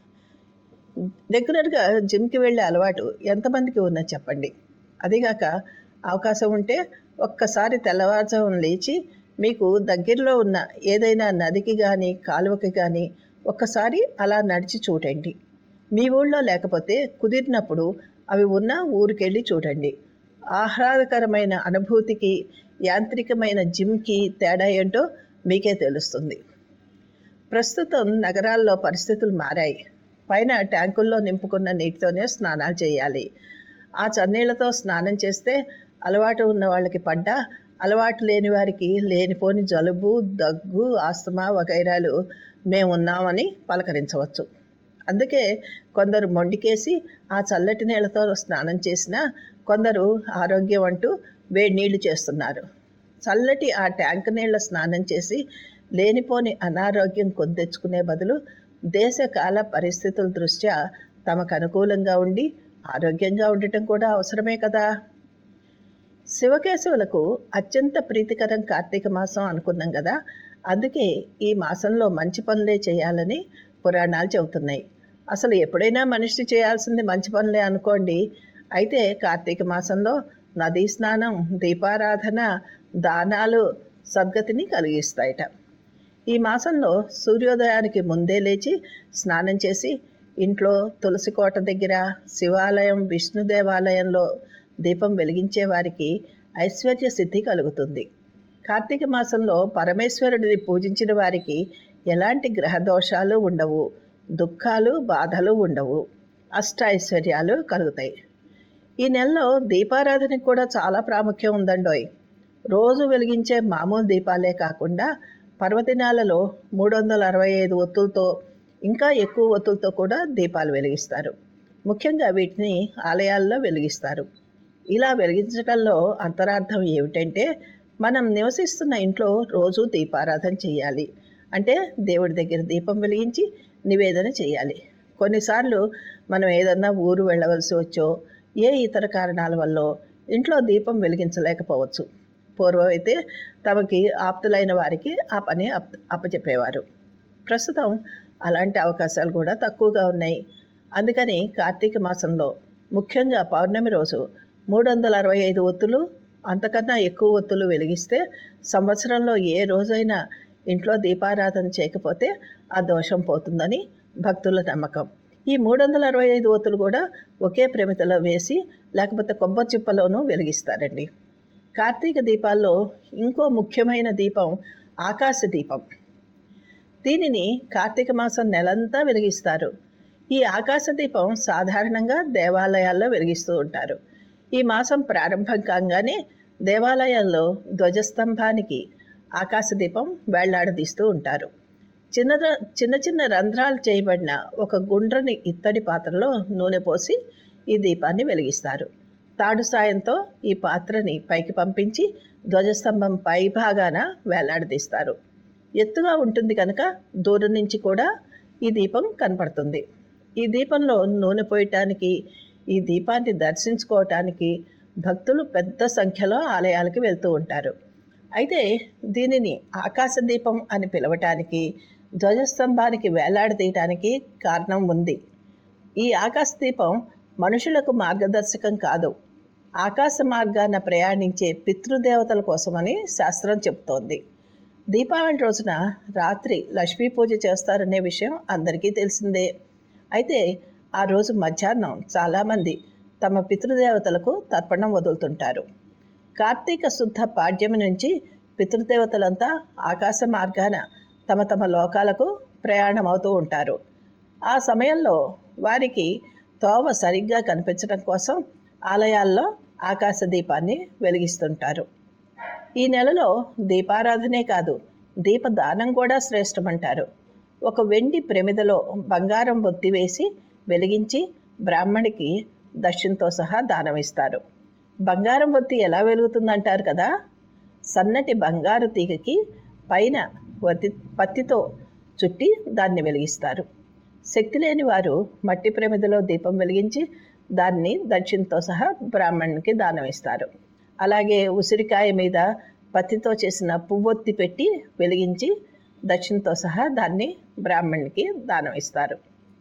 రెగ్యులర్గా జిమ్కి వెళ్ళే అలవాటు ఎంతమందికి ఉన్నది చెప్పండి అదిగాక అవకాశం ఉంటే ఒక్కసారి తెల్లవారుజామున లేచి మీకు దగ్గరలో ఉన్న ఏదైనా నదికి కానీ కాలువకి కానీ ఒక్కసారి అలా నడిచి చూడండి మీ ఊళ్ళో లేకపోతే కుదిరినప్పుడు అవి ఉన్న ఊరికెళ్ళి చూడండి ఆహ్లాదకరమైన అనుభూతికి యాంత్రికమైన జిమ్కి తేడా ఏంటో మీకే తెలుస్తుంది ప్రస్తుతం నగరాల్లో పరిస్థితులు మారాయి పైన ట్యాంకుల్లో నింపుకున్న నీటితోనే స్నానాలు చేయాలి ఆ చన్నీళ్లతో స్నానం చేస్తే అలవాటు ఉన్న వాళ్ళకి పడ్డా అలవాటు లేని వారికి లేనిపోని జలుబు దగ్గు ఆస్తమా వగైరాలు మేము ఉన్నామని పలకరించవచ్చు అందుకే కొందరు మొండికేసి ఆ చల్లటి నీళ్ళతో స్నానం చేసినా కొందరు ఆరోగ్యం అంటూ వేడి నీళ్లు చేస్తున్నారు చల్లటి ఆ ట్యాంక్ నీళ్ళ స్నానం చేసి లేనిపోని అనారోగ్యం కొద్దెచ్చుకునే బదులు దేశకాల పరిస్థితుల దృష్ట్యా తమకు అనుకూలంగా ఉండి ఆరోగ్యంగా ఉండటం కూడా అవసరమే కదా శివకేశవులకు అత్యంత ప్రీతికరం కార్తీక మాసం అనుకున్నాం కదా అందుకే ఈ మాసంలో మంచి పనులే చేయాలని పురాణాలు చెబుతున్నాయి అసలు ఎప్పుడైనా మనిషి చేయాల్సింది మంచి పనులే అనుకోండి అయితే కార్తీక మాసంలో నదీ స్నానం దీపారాధన దానాలు సద్గతిని కలిగిస్తాయట ఈ మాసంలో సూర్యోదయానికి ముందే లేచి స్నానం చేసి ఇంట్లో తులసి కోట దగ్గర శివాలయం విష్ణు దేవాలయంలో దీపం వెలిగించే వారికి ఐశ్వర్య సిద్ధి కలుగుతుంది కార్తీక మాసంలో పరమేశ్వరుడిని పూజించిన వారికి ఎలాంటి గ్రహ దోషాలు ఉండవు దుఃఖాలు బాధలు ఉండవు అష్ట ఐశ్వర్యాలు కలుగుతాయి ఈ నెలలో దీపారాధనకు కూడా చాలా ప్రాముఖ్యం ఉందండోయ్ రోజు వెలిగించే మామూలు దీపాలే కాకుండా పర్వదినాలలో మూడు వందల అరవై ఐదు ఒత్తులతో ఇంకా ఎక్కువ ఒత్తులతో కూడా దీపాలు వెలిగిస్తారు ముఖ్యంగా వీటిని ఆలయాల్లో వెలిగిస్తారు ఇలా వెలిగించడంలో అంతరార్థం ఏమిటంటే మనం నివసిస్తున్న ఇంట్లో రోజు దీపారాధన చేయాలి అంటే దేవుడి దగ్గర దీపం వెలిగించి నివేదన చేయాలి కొన్నిసార్లు మనం ఏదన్నా ఊరు వెళ్ళవలసి వచ్చో ఏ ఇతర కారణాల వల్ల ఇంట్లో దీపం వెలిగించలేకపోవచ్చు పూర్వం అయితే తమకి ఆప్తులైన వారికి ఆ పని అప్ అప్పచెప్పేవారు ప్రస్తుతం అలాంటి అవకాశాలు కూడా తక్కువగా ఉన్నాయి అందుకని కార్తీక మాసంలో ముఖ్యంగా పౌర్ణమి రోజు మూడు వందల అరవై ఐదు ఒత్తులు అంతకన్నా ఎక్కువ ఒత్తులు వెలిగిస్తే సంవత్సరంలో ఏ రోజైనా ఇంట్లో దీపారాధన చేయకపోతే ఆ దోషం పోతుందని భక్తుల నమ్మకం ఈ మూడు వందల అరవై ఐదు ఒత్తులు కూడా ఒకే ప్రమితలో వేసి లేకపోతే కొబ్బరి చిప్పలోనూ వెలిగిస్తారండి కార్తీక దీపాల్లో ఇంకో ముఖ్యమైన దీపం ఆకాశ దీపం దీనిని కార్తీక మాసం నెలంతా వెలిగిస్తారు ఈ ఆకాశ దీపం సాధారణంగా దేవాలయాల్లో వెలిగిస్తూ ఉంటారు ఈ మాసం ప్రారంభం కాగానే దేవాలయాల్లో ధ్వజస్తంభానికి ఆకాశ దీపం వేళ్లాడదీస్తూ ఉంటారు చిన్న చిన్న చిన్న రంధ్రాలు చేయబడిన ఒక గుండ్రని ఇత్తడి పాత్రలో నూనె పోసి ఈ దీపాన్ని వెలిగిస్తారు తాడు సాయంతో ఈ పాత్రని పైకి పంపించి ధ్వజస్తంభం పై భాగాన వేలాడదీస్తారు ఎత్తుగా ఉంటుంది కనుక దూరం నుంచి కూడా ఈ దీపం కనపడుతుంది ఈ దీపంలో నూనె పోయటానికి ఈ దీపాన్ని దర్శించుకోవటానికి భక్తులు పెద్ద సంఖ్యలో ఆలయాలకు వెళ్తూ ఉంటారు అయితే దీనిని ఆకాశ దీపం అని పిలవటానికి ధ్వజస్తంభానికి వేలాడదీయటానికి కారణం ఉంది ఈ ఆకాశ దీపం మనుషులకు మార్గదర్శకం కాదు ఆకాశ మార్గాన ప్రయాణించే పితృదేవతల కోసమని శాస్త్రం చెబుతోంది దీపావళి రోజున రాత్రి లక్ష్మీ పూజ చేస్తారనే విషయం అందరికీ తెలిసిందే అయితే ఆ రోజు మధ్యాహ్నం చాలామంది తమ పితృదేవతలకు తర్పణం వదులుతుంటారు కార్తీక శుద్ధ పాడ్యమి నుంచి పితృదేవతలంతా ఆకాశ మార్గాన తమ తమ లోకాలకు ప్రయాణం అవుతూ ఉంటారు ఆ సమయంలో వారికి తోవ సరిగ్గా కనిపించడం కోసం ఆలయాల్లో ఆకాశ దీపాన్ని వెలిగిస్తుంటారు ఈ నెలలో దీపారాధనే కాదు దీపదానం కూడా శ్రేష్టమంటారు ఒక వెండి ప్రమిదలో బంగారం ఒత్తి వేసి వెలిగించి బ్రాహ్మణికి దక్షిణతో సహా దానం ఇస్తారు బంగారం ఒత్తి ఎలా వెలుగుతుందంటారు కదా సన్నటి బంగారు తీగకి పైన వతి పత్తితో చుట్టి దాన్ని వెలిగిస్తారు శక్తి లేని వారు మట్టి ప్రమిదలో దీపం వెలిగించి దాన్ని దక్షిణతో సహా బ్రాహ్మణునికి దానం ఇస్తారు అలాగే ఉసిరికాయ మీద పత్తితో చేసిన పువ్వొత్తి పెట్టి వెలిగించి దక్షిణతో సహా దాన్ని బ్రాహ్మణునికి దానం ఇస్తారు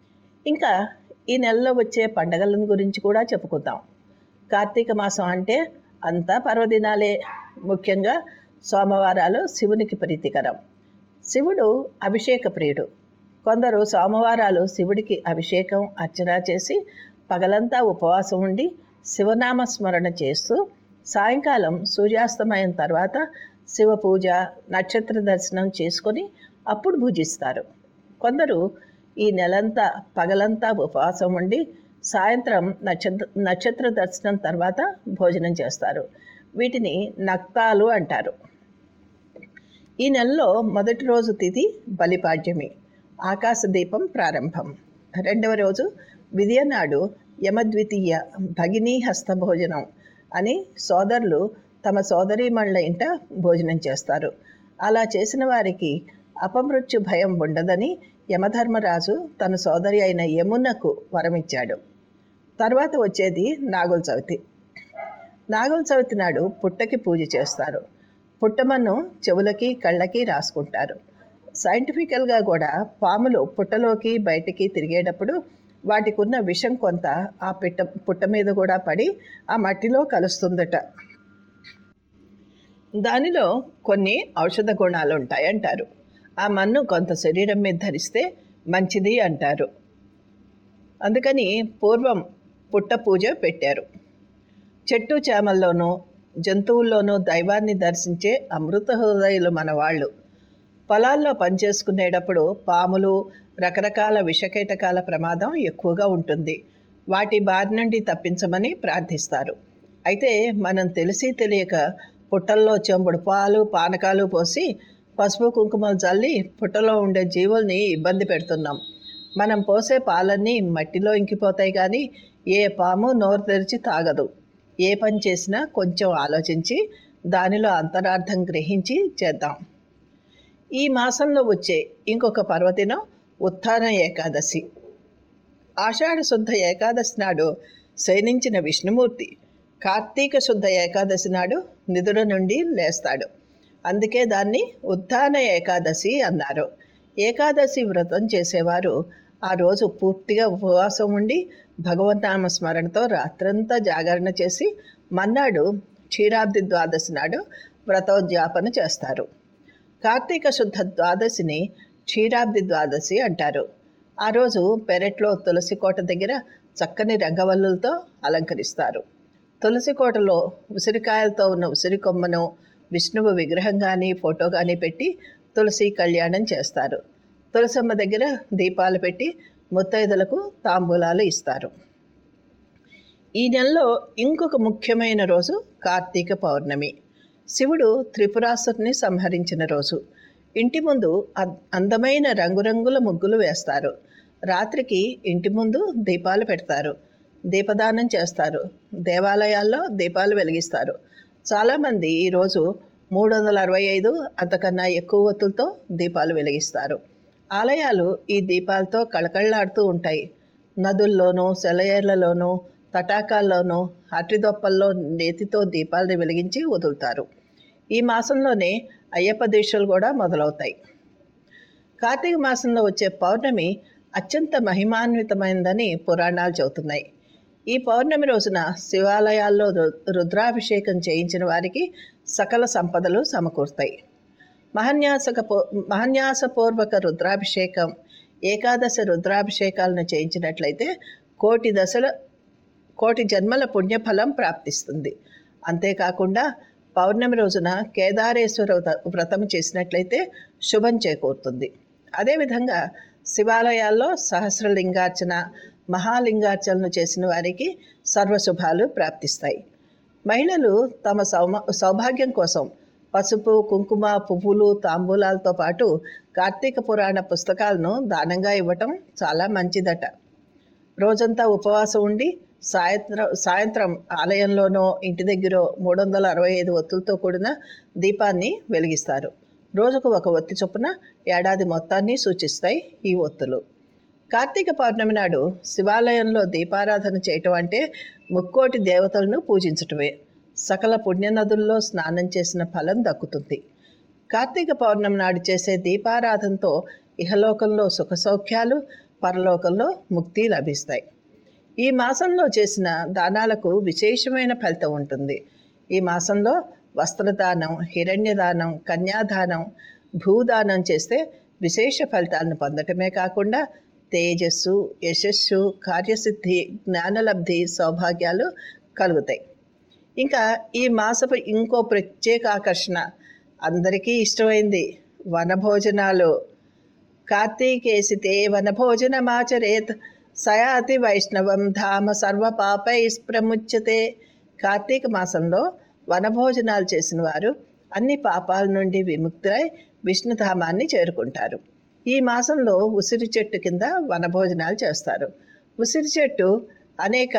ఇంకా ఈ నెలలో వచ్చే పండగల గురించి కూడా చెప్పుకుందాం కార్తీక మాసం అంటే అంతా పర్వదినాలే ముఖ్యంగా సోమవారాలు శివునికి ప్రీతికరం శివుడు అభిషేక ప్రియుడు కొందరు సోమవారాలు శివుడికి అభిషేకం అర్చన చేసి పగలంతా ఉపవాసం ఉండి శివనామ స్మరణ చేస్తూ సాయంకాలం సూర్యాస్తమయం తర్వాత శివ పూజ నక్షత్ర దర్శనం చేసుకొని అప్పుడు పూజిస్తారు కొందరు ఈ నెలంతా పగలంతా ఉపవాసం ఉండి సాయంత్రం నక్షత్ర నక్షత్ర దర్శనం తర్వాత భోజనం చేస్తారు వీటిని నక్తాలు అంటారు ఈ నెలలో మొదటి రోజు తిథి బలిపాడ్యమి ఆకాశ దీపం ప్రారంభం రెండవ రోజు విజయనాడు యమద్వితీయ భగినీ హస్త భోజనం అని సోదరులు తమ సోదరీమణుల ఇంట భోజనం చేస్తారు అలా చేసిన వారికి అపమృత్యు భయం ఉండదని యమధర్మరాజు తన సోదరి అయిన యమునకు వరమిచ్చాడు తర్వాత వచ్చేది నాగుల చవితి నాగుల చవితి నాడు పుట్టకి పూజ చేస్తారు పుట్టమన్ను చెవులకి కళ్ళకి రాసుకుంటారు సైంటిఫికల్గా కూడా పాములు పుట్టలోకి బయటికి తిరిగేటప్పుడు వాటికి ఉన్న విషం కొంత ఆ పిట్ట పుట్ట మీద కూడా పడి ఆ మట్టిలో కలుస్తుందట దానిలో కొన్ని ఔషధ గుణాలు ఉంటాయంటారు ఆ మన్ను కొంత శరీరం మీద ధరిస్తే మంచిది అంటారు అందుకని పూర్వం పుట్ట పూజ పెట్టారు చెట్టు చేమల్లోనూ జంతువుల్లోనూ దైవాన్ని దర్శించే అమృత హృదయులు మన వాళ్ళు పొలాల్లో పనిచేసుకునేటప్పుడు పాములు రకరకాల విషకీటకాల ప్రమాదం ఎక్కువగా ఉంటుంది వాటి బారి నుండి తప్పించమని ప్రార్థిస్తారు అయితే మనం తెలిసి తెలియక పుట్టల్లో చెంబుడు పాలు పానకాలు పోసి పసుపు కుంకుమలు చల్లి పుట్టలో ఉండే జీవుల్ని ఇబ్బంది పెడుతున్నాం మనం పోసే పాలన్నీ మట్టిలో ఇంకిపోతాయి కానీ ఏ పాము నోరు తెరిచి తాగదు ఏ పని చేసినా కొంచెం ఆలోచించి దానిలో అంతరార్థం గ్రహించి చేద్దాం ఈ మాసంలో వచ్చే ఇంకొక పర్వదినం ఉత్థాన ఏకాదశి ఆషాఢ శుద్ధ ఏకాదశి నాడు శయనించిన విష్ణుమూర్తి కార్తీక శుద్ధ ఏకాదశి నాడు నిధుల నుండి లేస్తాడు అందుకే దాన్ని ఉత్థాన ఏకాదశి అన్నారు ఏకాదశి వ్రతం చేసేవారు ఆ రోజు పూర్తిగా ఉపవాసం ఉండి భగవన్నామ స్మరణతో రాత్రంతా జాగరణ చేసి మన్నాడు క్షీరాబ్ది ద్వాదశి నాడు వ్రతోద్యాపన చేస్తారు కార్తీక శుద్ధ ద్వాదశిని క్షీరాబ్ది ద్వాదశి అంటారు ఆ రోజు పెరట్లో తులసి కోట దగ్గర చక్కని రంగవల్లులతో అలంకరిస్తారు తులసి కోటలో ఉసిరికాయలతో ఉన్న ఉసిరి కొమ్మను విష్ణువు విగ్రహం కానీ ఫోటో కానీ పెట్టి తులసి కళ్యాణం చేస్తారు తులసమ్మ దగ్గర దీపాలు పెట్టి ముత్తైదులకు తాంబూలాలు ఇస్తారు ఈ నెలలో ఇంకొక ముఖ్యమైన రోజు కార్తీక పౌర్ణమి శివుడు త్రిపురాసుని సంహరించిన రోజు ఇంటి ముందు అద్- అందమైన రంగురంగుల ముగ్గులు వేస్తారు రాత్రికి ఇంటి ముందు దీపాలు పెడతారు దీపదానం చేస్తారు దేవాలయాల్లో దీపాలు వెలిగిస్తారు చాలామంది ఈరోజు మూడు వందల అరవై ఐదు అంతకన్నా ఎక్కువ ఒత్తులతో దీపాలు వెలిగిస్తారు ఆలయాలు ఈ దీపాలతో కళకళలాడుతూ ఉంటాయి నదుల్లోనూ సెలయేర్లలోనూ తటాకాల్లోనూ అట్టిదొప్పల్లో నేతితో దీపాలని వెలిగించి వదులుతారు ఈ మాసంలోనే అయ్యప్ప దీక్షలు కూడా మొదలవుతాయి కార్తీక మాసంలో వచ్చే పౌర్ణమి అత్యంత మహిమాన్వితమైనదని పురాణాలు చెబుతున్నాయి ఈ పౌర్ణమి రోజున శివాలయాల్లో రు- రుద్రాభిషేకం చేయించిన వారికి సకల సంపదలు సమకూరుతాయి మహన్యాసక పూ మహన్యాసపూర్వక రుద్రాభిషేకం ఏకాదశ రుద్రాభిషేకాలను చేయించినట్లయితే కోటి దశల కోటి జన్మల పుణ్యఫలం ప్రాప్తిస్తుంది అంతేకాకుండా పౌర్ణమి రోజున కేదారేశ్వర వ్రత- వ్రతం చేసినట్లయితే శుభం చేకూరుతుంది అదేవిధంగా శివాలయాల్లో సహస్రలింగార్చన మహాలింగార్చనలు చేసిన వారికి సర్వశుభాలు ప్రాప్తిస్తాయి మహిళలు తమ సౌమ సౌభాగ్యం కోసం పసుపు కుంకుమ పువ్వులు తాంబూలాలతో పాటు కార్తీక పురాణ పుస్తకాలను దానంగా ఇవ్వటం చాలా మంచిదట రోజంతా ఉపవాసం ఉండి సాయంత్రం సాయంత్రం ఆలయంలోనో ఇంటి దగ్గర మూడు వందల అరవై ఐదు ఒత్తులతో కూడిన దీపాన్ని వెలిగిస్తారు రోజుకు ఒక ఒత్తి చొప్పున ఏడాది మొత్తాన్ని సూచిస్తాయి ఈ ఒత్తులు కార్తీక పౌర్ణమి నాడు శివాలయంలో దీపారాధన చేయటం అంటే ముక్కోటి దేవతలను పూజించటమే సకల పుణ్యనదుల్లో స్నానం చేసిన ఫలం దక్కుతుంది కార్తీక పౌర్ణమి నాడు చేసే దీపారాధనతో ఇహలోకంలో సుఖ సౌఖ్యాలు పరలోకంలో ముక్తి లభిస్తాయి ఈ మాసంలో చేసిన దానాలకు విశేషమైన ఫలితం ఉంటుంది ఈ మాసంలో వస్త్రదానం హిరణ్యదానం కన్యాదానం భూదానం చేస్తే విశేష ఫలితాలను పొందటమే కాకుండా తేజస్సు యశస్సు కార్యసిద్ధి జ్ఞానలబ్ధి సౌభాగ్యాలు కలుగుతాయి ఇంకా ఈ మాసపు ఇంకో ప్రత్యేక ఆకర్షణ అందరికీ ఇష్టమైంది వనభోజనాలు కార్తీకేసితే వనభోజనమాచరేత్ సయాతి వైష్ణవం ధామ సర్వపాపై ప్రముచ్యతే కార్తీక మాసంలో వనభోజనాలు చేసిన వారు అన్ని పాపాల నుండి విముక్తులై విష్ణుధామాన్ని చేరుకుంటారు ఈ మాసంలో ఉసిరి చెట్టు కింద వనభోజనాలు చేస్తారు ఉసిరి చెట్టు అనేక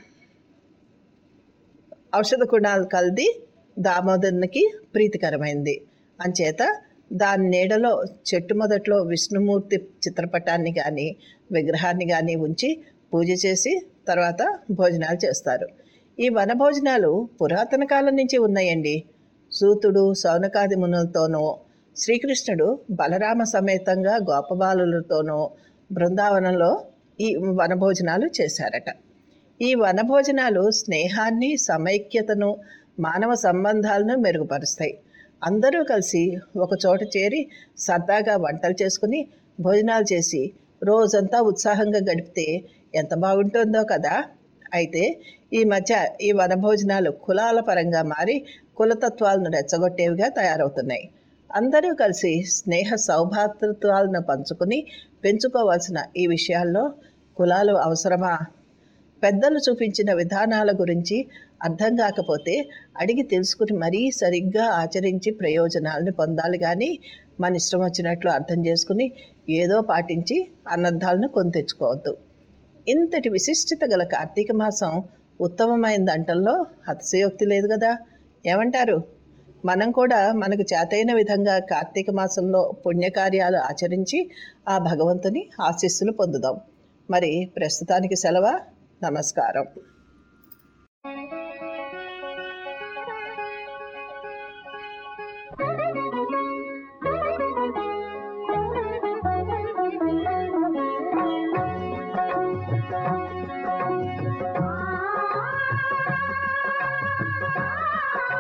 ఔషధ గుణాలు కలిది దామోదరునికి ప్రీతికరమైంది అంచేత దాని నీడలో చెట్టు మొదట్లో విష్ణుమూర్తి చిత్రపటాన్ని కానీ విగ్రహాన్ని కానీ ఉంచి పూజ చేసి తర్వాత భోజనాలు చేస్తారు ఈ వన భోజనాలు పురాతన కాలం నుంచి ఉన్నాయండి సూతుడు సౌనకాది మునులతోనూ శ్రీకృష్ణుడు బలరామ సమేతంగా గోపబాలులతోనూ బృందావనంలో ఈ వనభోజనాలు చేశారట ఈ వనభోజనాలు స్నేహాన్ని సమైక్యతను మానవ సంబంధాలను మెరుగుపరుస్తాయి అందరూ కలిసి ఒక చోట చేరి సరదాగా వంటలు చేసుకుని భోజనాలు చేసి రోజంతా ఉత్సాహంగా గడిపితే ఎంత బాగుంటుందో కదా అయితే ఈ మధ్య ఈ వనభోజనాలు కులాల పరంగా మారి కులతత్వాలను రెచ్చగొట్టేవిగా తయారవుతున్నాయి అందరూ కలిసి స్నేహ సౌభాతృత్వాలను పంచుకుని పెంచుకోవాల్సిన ఈ విషయాల్లో కులాలు అవసరమా పెద్దలు చూపించిన విధానాల గురించి అర్థం కాకపోతే అడిగి తెలుసుకుని మరీ సరిగ్గా ఆచరించి ప్రయోజనాలను పొందాలి కానీ మన ఇష్టం వచ్చినట్లు అర్థం చేసుకుని ఏదో పాటించి అనర్థాలను కొని తెచ్చుకోవద్దు ఇంతటి విశిష్టత గల కార్తీక మాసం ఉత్తమమైన అంటల్లో అతిశయోక్తి లేదు కదా ఏమంటారు మనం కూడా మనకు చేతైన విధంగా కార్తీక మాసంలో పుణ్యకార్యాలు ఆచరించి ఆ భగవంతుని ఆశీస్సులు పొందుదాం మరి ప్రస్తుతానికి సెలవు నమస్కారం ఆ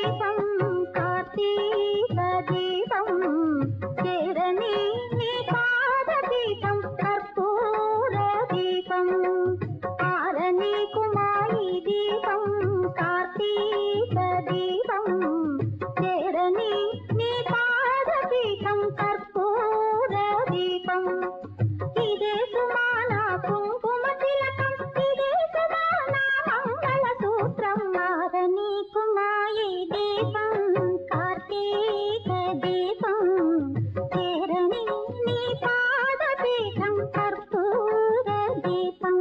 దీపం కార్తీక దీపం చేరని నీ పాద దీపం కర్పూర దీపం ఆరని కుమారి దీపం కార్తీక దీపం చేరని నీ పాద దీపం కర్పూర దీపం ఇదే సుమాన కుంకుమ తిలకం ఇదే సుమాన మంగళ సూత్రం మారని కుమాయి దీపం కార్తీక దీపం చేరని నీ పాద పీఠం కర్పూర దీపం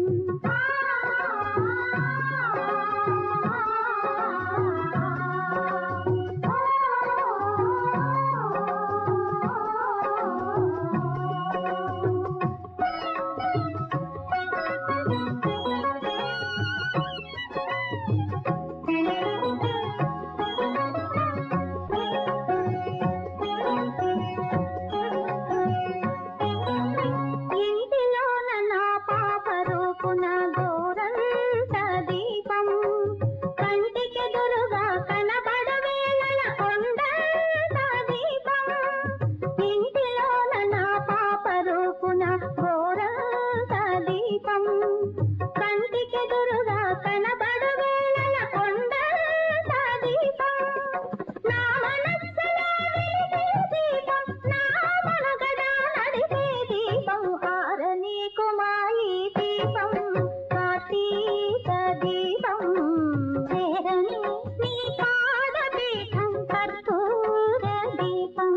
ఇంటిలోన నా పాప రూపున గోరంత దీపం కంటికెదురుగా కనబడవేళన కొండంత దీపం ఇంటిలోన నా పాప రూపున గోరంత దీపం కంటికెదురుగా కనబడవేళన కొండంత దీపం నా మనస్సులో వెలిగే దీపం నా మనుగడ నడిపే దీపం హారని కుమాయి దీపం కార్తీక దీపం చేరని నీ పాద పీఠం కర్పూర దీపం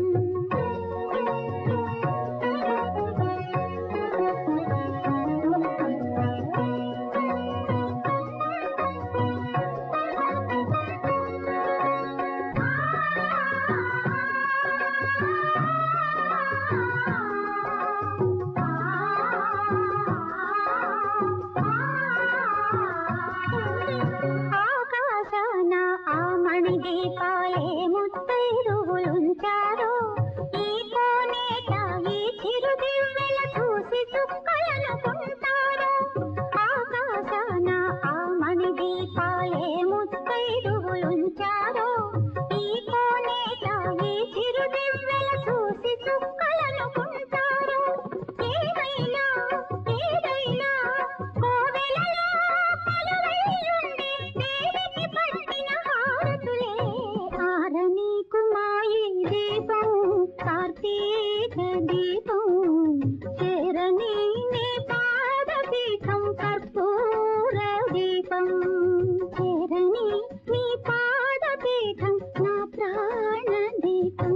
ఆకాశాన ఆ మణి దీపాలే ముత్తైదువులుంచారు ఈ కోనేట ఈ చిరు దివ్వెల చూసి చుక్కలనుకుంటారు ఆకాశాన ఆ మణి దీపాలే ముత్తైదువులుంచారు ఈ కోనేట ఈ చిరు దివ్వెల చూసి చుక్కలనుకుంటారు ఏదైనా ఏదైనా కోవెలలో కొలువైయుండి దేవికి పట్టిన హారతులే హారని కుమాయి దీపం కార్తీక దీపం చేరని నీ పాద పీఠం కర్పూర దీపం చేరని నీ పాద పీఠం నా ప్రాణ దీపం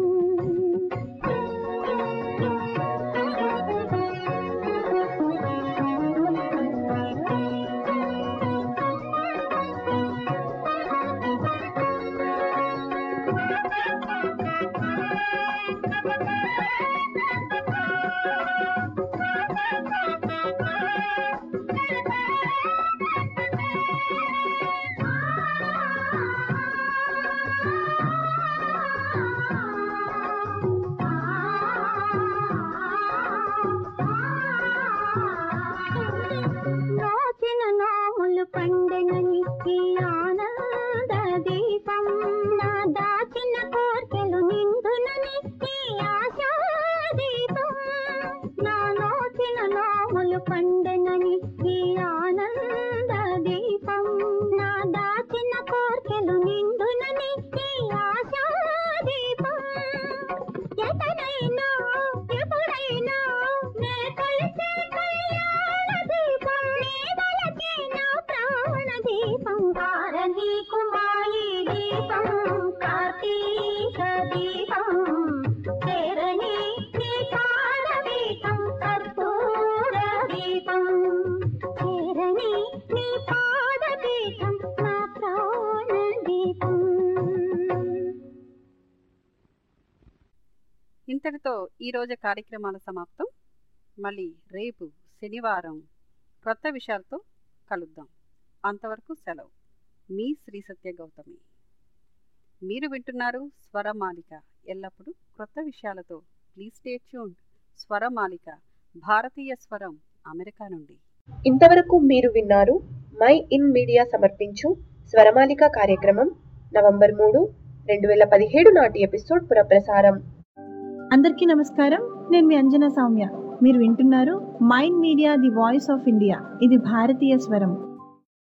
నోచిన నోములు పండెనని ఈ ఆనంద దీపం నా దాచిన కోర్కెలు నిండునని ఈ ఆశా దీపం నా నోచిన నోములు పండెనని ఈ ఆనంద దీపం నా దాచిన కోర్కెలు నిండునని ఈ ఆశా దీపం ఎతనైనా ఎప్పుడైనా నే కలిసే కళ్యాణ దీపం నీ వలకే నా ప్రాణ దీపం కారణి కుమాయి దీపం కార్తీక దీపం చేరని నీ పాద దీపం కర్పూర దీపం చేరని నీ పాద దీపం నా ప్రాణ దీపం ఇంతటితో ఈరోజు కార్యక్రమాల సమాప్తం మళ్ళీ రేపు శనివారం క్రొత్త విషయాలతో కలుద్దాం అంతవరకు సెలవు మీ శ్రీ సత్య గౌతమి మీరు వింటున్నారు స్వరమాలిక ఎల్లప్పుడూ క్రొత్త విషయాలతో ప్లీజ్ స్టే ట్యూన్డ్ స్వరమాలిక భారతీయ స్వరం అమెరికా నుండి ఇంతవరకు మీరు విన్నారు మై ఇన్ మీడియా సమర్పించు స్వరమాలిక కార్యక్రమం నవంబర్ మూడు రెండు వేల పదిహేడు నాటి ఎపిసోడ్ పునఃప్రసారం అందరికీ నమస్కారం నేను మీ అంజనా సౌమ్య మీరు వింటున్నారు Mind Media the voice of India ఇది భారతీయ స్వరం